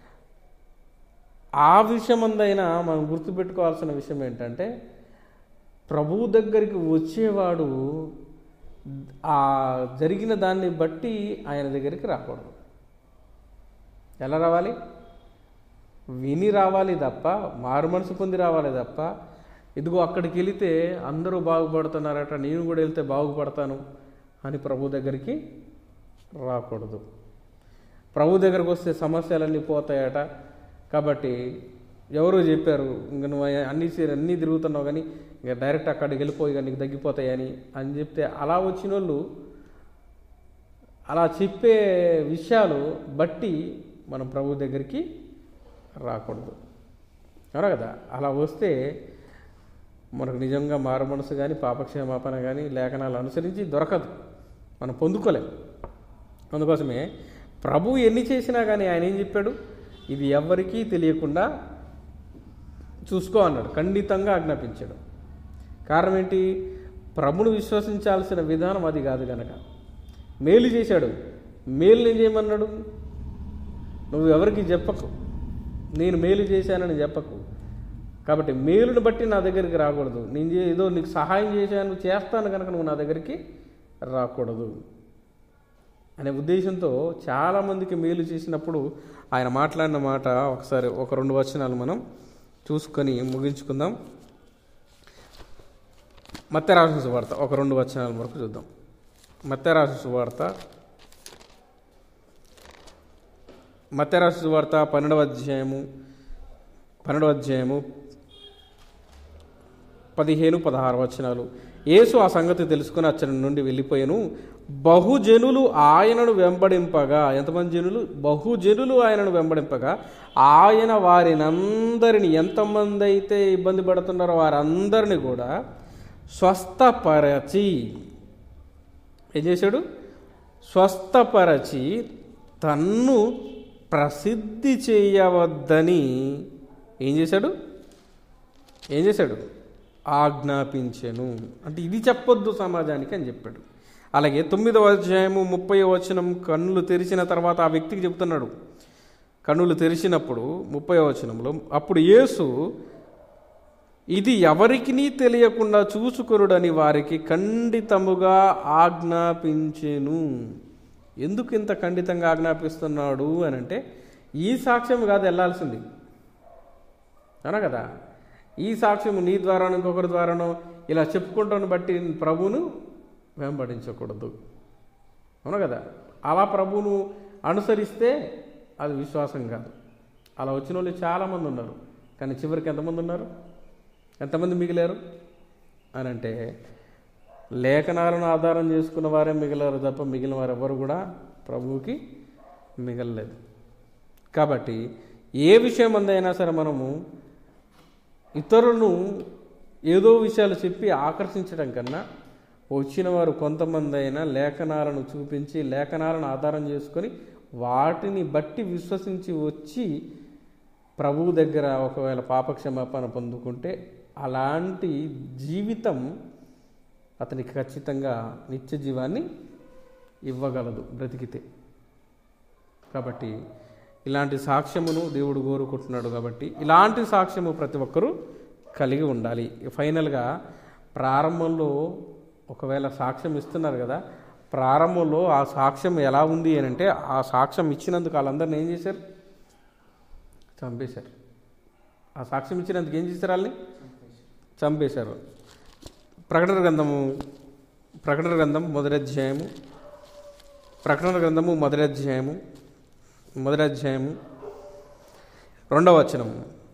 ఆ విషయమందైనా మనం గుర్తుపెట్టుకోవాల్సిన విషయం ఏంటంటే ప్రభువు దగ్గరికి వచ్చేవాడు ఆ జరిగిన దాన్ని బట్టి ఆయన దగ్గరికి రాకూడదు ఎలా రావాలి విని రావాలి తప్ప మారు మనసు పొంది రావాలి తప్ప ఇదిగో అక్కడికి వెళితే అందరూ బాగుపడుతున్నారట నేను కూడా వెళ్తే బాగుపడతాను అని ప్రభు దగ్గరికి రాకూడదు ప్రభు దగ్గరకు వస్తే సమస్యలన్నీ పోతాయట కాబట్టి ఎవరో చెప్పారు ఇంక నువ్వు అన్ని అన్నీ తిరుగుతున్నావు కానీ ఇక డైరెక్ట్ అక్కడికి వెళ్ళిపోయి ఇక నీకు తగ్గిపోతాయని అని చెప్తే అలా వచ్చిన వాళ్ళు అలా చెప్పే విషయాలు బట్టి మనం ప్రభు దగ్గరికి రాకూడదు అవునా కదా అలా వస్తే మనకు నిజంగా మారు మనసు కానీ పాపక్షమాపణ కానీ లేఖనాలు అనుసరించి దొరకదు మనం పొందుకోలేం అందుకోసమే ప్రభు ఎన్ని చేసినా కానీ ఆయన ఏం చెప్పాడు ఇది ఎవరికీ తెలియకుండా చూసుకో అన్నాడు ఖండితంగా ఆజ్ఞాపించాడు కారణం ఏంటి ప్రభును విశ్వసించాల్సిన విధానం అది కాదు గనక మేలు చేశాడు మేలు ఏం చేయమన్నాడు నువ్వు ఎవరికి చెప్పకు నేను మేలు చేశానని చెప్పకు కాబట్టి మేలుని బట్టి నా దగ్గరికి రాకూడదు నేను చే- ఏదో నీకు సహాయం చేశాను చేస్తాను కనుక నువ్వు నా దగ్గరికి రాకూడదు అనే ఉద్దేశంతో చాలామందికి మేలు చేసినప్పుడు ఆయన మాట్లాడిన మాట ఒకసారి ఒక రెండు వచనాలు మనం చూసుకొని ముగించుకుందాం మత్స్యరాశి సువార్త ఒక రెండు వచనాల వరకు చూద్దాం మత్స్యరాశి సువార్త మత్స్యరాశి సువార్త పన్నెండవ అధ్యాయము పన్నెండవ అధ్యాయము పదిహేను పదహారు వచనాలు యేసు ఆ సంగతి తెలుసుకుని అచ్చడి నుండి వెళ్ళిపోయాను బహుజనులు ఆయనను వెంబడింపగా ఎంతమంది జనులు బహుజనులు ఆయనను వెంబడింపగా ఆయన వారినందరిని ఎంతమంది అయితే ఇబ్బంది పడుతున్నారో వారందరిని కూడా స్వస్థపరచి ఏం చేశాడు స్వస్థపరచి తన్ను ప్రసిద్ధి చేయవద్దని ఏం చేశాడు ఏం చేశాడు ఆజ్ఞాపించెను అంటే ఇది చెప్పొద్దు సమాజానికి అని చెప్పాడు అలాగే తొమ్మిదవ అధ్యాయము ముప్పై వచనం కన్నులు తెరిచిన తర్వాత ఆ వ్యక్తికి చెప్తున్నాడు కన్నులు తెరిచినప్పుడు ముప్పై వచనంలో అప్పుడు యేసు ఇది ఎవరికి తెలియకుండా చూసుకొనుడని వారికి ఖండితముగా ఆజ్ఞాపించెను ఎందుకు ఇంత ఖండితంగా ఆజ్ఞాపిస్తున్నాడు అని అంటే ఈ సాక్ష్యం కాదు వెళ్ళాల్సింది అవునా కదా ఈ సాక్ష్యం నీ ద్వారానో ఇంకొకరి ద్వారానో ఇలా చెప్పుకుంటాను బట్టి ప్రభువును వెంబడించకూడదు అవును కదా అలా ప్రభువును అనుసరిస్తే అది విశ్వాసం కాదు అలా వచ్చిన వాళ్ళు చాలామంది ఉన్నారు కానీ చివరికి ఎంతమంది ఉన్నారు ఎంతమంది మిగిలారు అని అంటే లేఖనాలను ఆధారం చేసుకున్న వారే మిగిలారు తప్ప మిగిలిన వారు ఎవరు కూడా ప్రభువుకి మిగలలేదు కాబట్టి ఏ విషయం అందైనా సరే మనము ఇతరులను ఏదో విషయాలు చెప్పి ఆకర్షించడం కన్నా వచ్చిన వారు కొంతమంది అయినా లేఖనాలను చూపించి లేఖనాలను ఆధారం చేసుకొని వాటిని బట్టి విశ్వసించి వచ్చి ప్రభువు దగ్గర ఒకవేళ పాపక్షమాపణ పొందుకుంటే అలాంటి జీవితం అతనికి ఖచ్చితంగా నిత్య జీవాన్ని ఇవ్వగలదు బ్రతికితే కాబట్టి ఇలాంటి సాక్ష్యమును దేవుడు కోరుకుంటున్నాడు కాబట్టి ఇలాంటి సాక్ష్యము ప్రతి ఒక్కరూ కలిగి ఉండాలి ఫైనల్గా ప్రారంభంలో ఒకవేళ సాక్ష్యం ఇస్తున్నారు కదా ప్రారంభంలో ఆ సాక్ష్యం ఎలా ఉంది అని అంటే ఆ సాక్ష్యం ఇచ్చినందుకు వాళ్ళందరిని ఏం చేశారు చంపేశారు ఆ సాక్ష్యం ఇచ్చినందుకు ఏం చేశారు వాళ్ళని చంపేశారు ప్రకటన గ్రంథము ప్రకటన గ్రంథం మొదటి అధ్యాయము ప్రకటన గ్రంథము మొదటి అధ్యాయము మొదటి అధ్యాయము రెండవ వచనము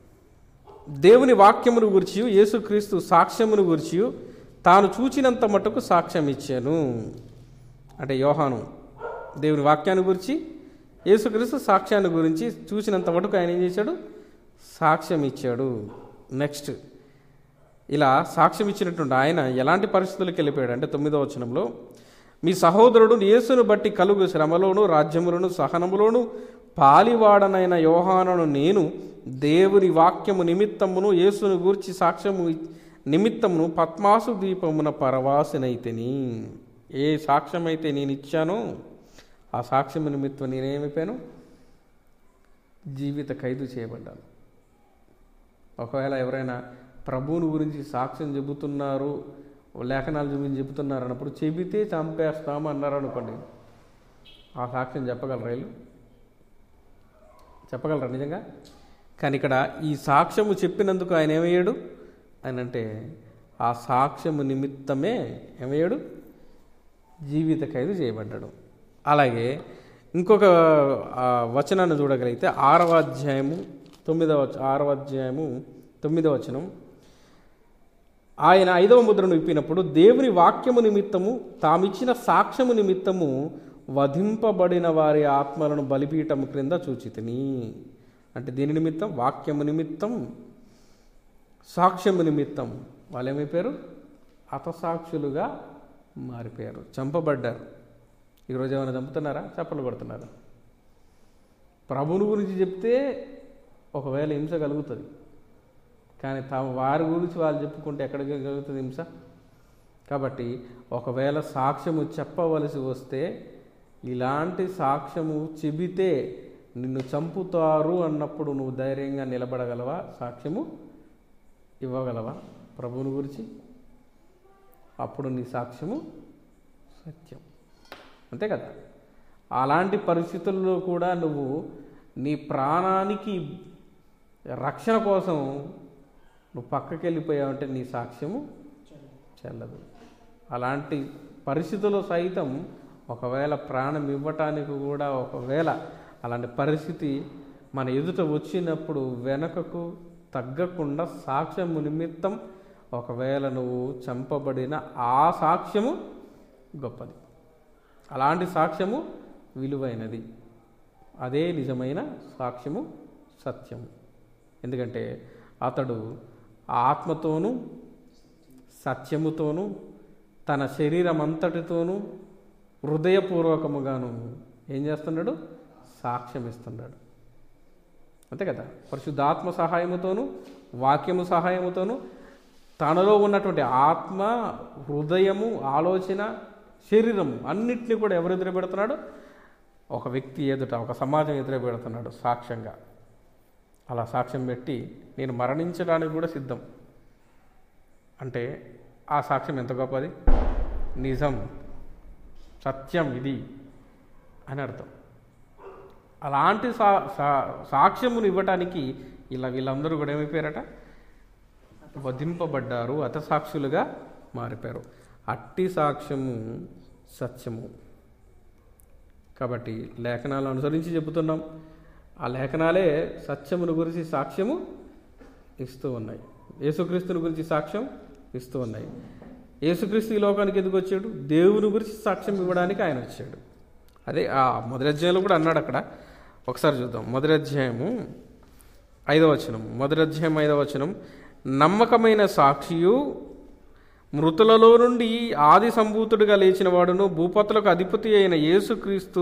దేవుని వాక్యమును గురించి యేసుక్రీస్తు సాక్ష్యమును గురించి తాను చూచినంత మటుకు సాక్ష్యం ఇచ్చాను అంటే యోహాను దేవుని వాక్యాన్ని గురించి యేసుక్రీస్తు సాక్ష్యాన్ని గురించి చూసినంత మటుకు ఆయన ఏం చేశాడు సాక్ష్యం ఇచ్చాడు నెక్స్ట్ ఇలా సాక్ష్యం ఇచ్చినటువంటి ఆయన ఎలాంటి పరిస్థితులకు వెళ్ళిపోయాడు అంటే తొమ్మిదవ వచనంలో మీ సహోదరుడు యేసును బట్టి కలుగు శ్రమలోను రాజ్యములను సహనములోను పాలివాడనైన యోహానను నేను దేవుని వాక్యము నిమిత్తమును యేసును గూర్చి సాక్ష్యము నిమిత్తమును పద్మాసు ద్వీపమున పరవాసినైతిని ఏ సాక్ష్యం అయితే నేను ఇచ్చానో ఆ సాక్ష్యము నిమిత్తం నేనేమైపోయాను జీవిత ఖైదు చేయబడ్డాను ఒకవేళ ఎవరైనా ప్రభువుని గురించి సాక్ష్యం చెబుతున్నారు లేఖనాలు చూపించి చెబుతున్నారు అన్నప్పుడు చెబితే చంపేస్తాము అన్నారు అనుకోండి ఆ సాక్ష్యం చెప్పగలరా వీళ్ళు చెప్పగలరా నిజంగా కానీ ఇక్కడ ఈ సాక్ష్యము చెప్పినందుకు ఆయన ఏమయ్యాడు అని అంటే ఆ సాక్ష్యము నిమిత్తమే ఏమయ్యాడు జీవిత ఖైదు చేయబడ్డాడు అలాగే ఇంకొక ఆ, వచనాన్ని చూడగలిగితే ఆరవ అధ్యాయము తొమ్మిదవ వచ- ఆరవ అధ్యాయము తొమ్మిదవ వచనం ఆయన ఐదవ ముద్రను విప్పినప్పుడు దేవుని వాక్యము నిమిత్తము తామిచ్చిన సాక్ష్యము నిమిత్తము వధింపబడిన వారి ఆత్మలను బలిపీఠము క్రింద చూచితిని అంటే దీని నిమిత్తం వాక్యము నిమిత్తం సాక్ష్యము నిమిత్తం వాళ్ళు ఏమైపోయారు హతసాక్షులుగా మారిపోయారు చంపబడ్డారు ఈరోజు ఏమైనా చంపుతున్నారా చప్పలు కొడుతున్నారా ప్రభుని గురించి చెప్తే ఒకవేళ హింస కలుగుతుంది కానీ తాము వారి గురించి వాళ్ళు చెప్పుకుంటే ఎక్కడికి కలుగుతుంది హింస కాబట్టి ఒకవేళ సాక్ష్యము చెప్పవలసి వస్తే ఇలాంటి సాక్ష్యము చెబితే నిన్ను చంపుతారు అన్నప్పుడు నువ్వు ధైర్యంగా నిలబడగలవా సాక్ష్యము ఇవ్వగలవా ప్రభువుని గురించి అప్పుడు నీ సాక్ష్యము సత్యం అంతే కదా అలాంటి పరిస్థితుల్లో కూడా నువ్వు నీ ప్రాణానికి రక్షణ కోసం నువ్వు పక్కకి వెళ్ళిపోయావంటే నీ సాక్ష్యము చెల్లదు అలాంటి పరిస్థితుల్లో సైతం ఒకవేళ ప్రాణం ఇవ్వటానికి కూడా ఒకవేళ అలాంటి పరిస్థితి మన ఎదుట వచ్చినప్పుడు వెనకకు తగ్గకుండా సాక్ష్యము నిమిత్తం ఒకవేళ నువ్వు చంపబడిన ఆ సాక్ష్యము గొప్పది అలాంటి సాక్ష్యము విలువైనది అదే నిజమైన సాక్ష్యము సత్యము ఎందుకంటే అతడు ఆత్మతోనూ సత్యముతోనూ తన శరీరం అంతటితోనూ హృదయపూర్వకముగాను ఏం చేస్తున్నాడు సాక్ష్యం ఇస్తున్నాడు అంతే కదా పరిశుద్ధాత్మ సహాయముతోనూ వాక్యము సహాయముతోనూ తనలో ఉన్నటువంటి ఆత్మ హృదయము ఆలోచన శరీరము అన్నిటినీ కూడా ఎవరు ఎదురుపెడుతున్నాడు ఒక వ్యక్తి ఎదుట ఒక సమాజం ఎదురుపెడుతున్నాడు సాక్ష్యంగా అలా సాక్ష్యం పెట్టి నేను మరణించడానికి కూడా సిద్ధం అంటే ఆ సాక్ష్యం ఎంత గొప్పది నిజం సత్యం ఇది అని అర్థం అలాంటి సా సా- సాక్ష్యమును ఇవ్వటానికి ఇలా వీళ్ళందరూ కూడా ఏమైపోయారట వధింపబడ్డారు అతసాక్షులుగా మారిపోయారు అట్టి సాక్ష్యము సత్యము కాబట్టి లేఖనాలు అనుసరించి చెబుతున్నాం ఆ లేఖనాలే సత్యమును గురించి సాక్ష్యము ఇస్తూ ఉన్నాయి యేసుక్రీస్తుని గురించి సాక్ష్యం ఇస్తూ ఉన్నాయి యేసుక్రీస్తు ఈ లోకానికి ఎందుకు వచ్చాడు దేవుని గురించి సాక్ష్యం ఇవ్వడానికి ఆయన వచ్చాడు అదే ఆ మొదటి అధ్యాయంలో కూడా అన్నాడు అక్కడ ఒకసారి చూద్దాం మొదటి అధ్యాయము ఐదవ వచనం మొదటి అధ్యాయం ఐదవ వచనం నమ్మకమైన సాక్షియు మృతులలో నుండి ఆది సంభూతుడిగా లేచిన వాడును భూపతులకు అధిపతి అయిన యేసుక్రీస్తు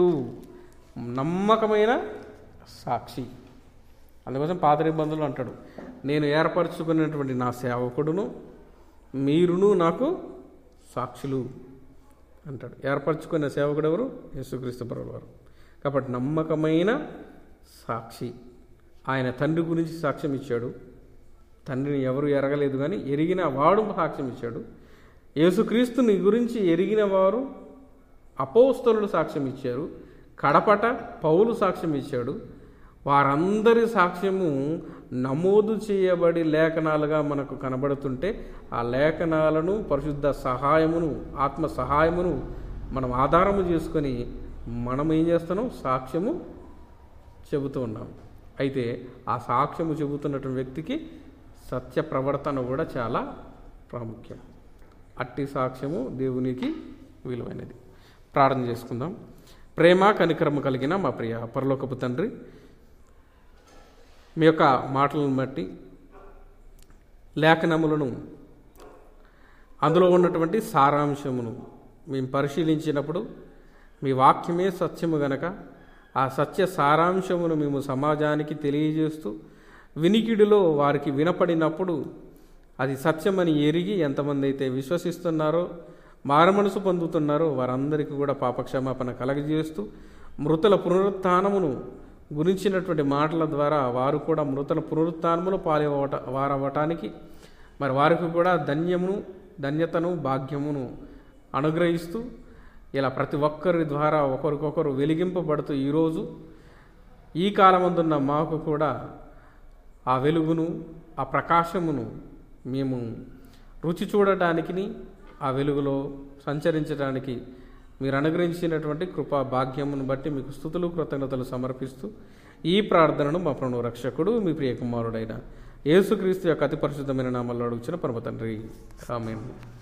నమ్మకమైన సాక్షి అందుకోసం పాత నిబంధనలు అంటాడు నేను ఏర్పరచుకున్నటువంటి నా సేవకుడును మీరును నాకు సాక్షులు అంటాడు ఏర్పరచుకున్న సేవకుడు ఎవరు యేసుక్రీస్తు ప్రభువారు కాబట్టి నమ్మకమైన సాక్షి ఆయన తండ్రి గురించి సాక్ష్యం ఇచ్చాడు తండ్రిని ఎవరు ఎరగలేదు కానీ ఎరిగిన వాడు సాక్ష్యం ఇచ్చాడు యేసుక్రీస్తుని గురించి ఎరిగిన వారు అపోస్తలుడు సాక్ష్యం ఇచ్చారు కడపట పౌలు సాక్ష్యం ఇచ్చాడు వారందరి సాక్ష్యము నమోదు చేయబడి లేఖనాలుగా మనకు కనబడుతుంటే ఆ లేఖనాలను పరిశుద్ధ సహాయమును ఆత్మ సహాయమును మనం ఆధారము చేసుకొని మనం ఏం చేస్తున్నాం సాక్ష్యము చెబుతూ ఉన్నాం అయితే ఆ సాక్ష్యము చెబుతున్నటువంటి వ్యక్తికి సత్య ప్రవర్తన కూడా చాలా ప్రాముఖ్యం అట్టి సాక్ష్యము దేవునికి విలువైనది ప్రార్థన చేసుకుందాం ప్రేమ కనికరము కలిగిన మా ప్రియ పరలోకపు తండ్రి మీ యొక్క మాటలను బట్టి లేఖనములను అందులో ఉన్నటువంటి సారాంశమును మేము పరిశీలించినప్పుడు మీ వాక్యమే సత్యము గనక ఆ సత్య సారాంశమును మేము సమాజానికి తెలియజేస్తూ వినికిడిలో వారికి వినపడినప్పుడు అది సత్యమని ఎరిగి ఎంతమంది అయితే విశ్వసిస్తున్నారో మారమనసు పొందుతున్నారో వారందరికీ కూడా పాపక్షమాపణ కలగజేస్తూ మృతుల పునరుత్థానమును గురించినటువంటి మాటల ద్వారా వారు కూడా మృతుల పునరుత్థానములో పాల్గొవట వారవటానికి మరి వారికి కూడా ధన్యమును ధన్యతను భాగ్యమును అనుగ్రహిస్తూ ఇలా ప్రతి ఒక్కరి ద్వారా ఒకరికొకరు వెలిగింపబడుతూ ఈరోజు ఈ కాలమందున్న మాకు కూడా ఆ వెలుగును ఆ ప్రకాశమును మేము రుచి చూడటానికి ఆ వెలుగులో సంచరించడానికి మీరు అనుగ్రహించినటువంటి కృపా భాగ్యమును బట్టి మీకు స్థుతులు కృతజ్ఞతలు సమర్పిస్తూ ఈ ప్రార్థనను మా ప్రణు రక్షకుడు మీ ప్రియకుమారుడైన యేసుక్రీస్తు యొక్క అతి పరిశుద్ధమైన నామంలో అడుగుచిన పరమ తండ్రి ఆమెను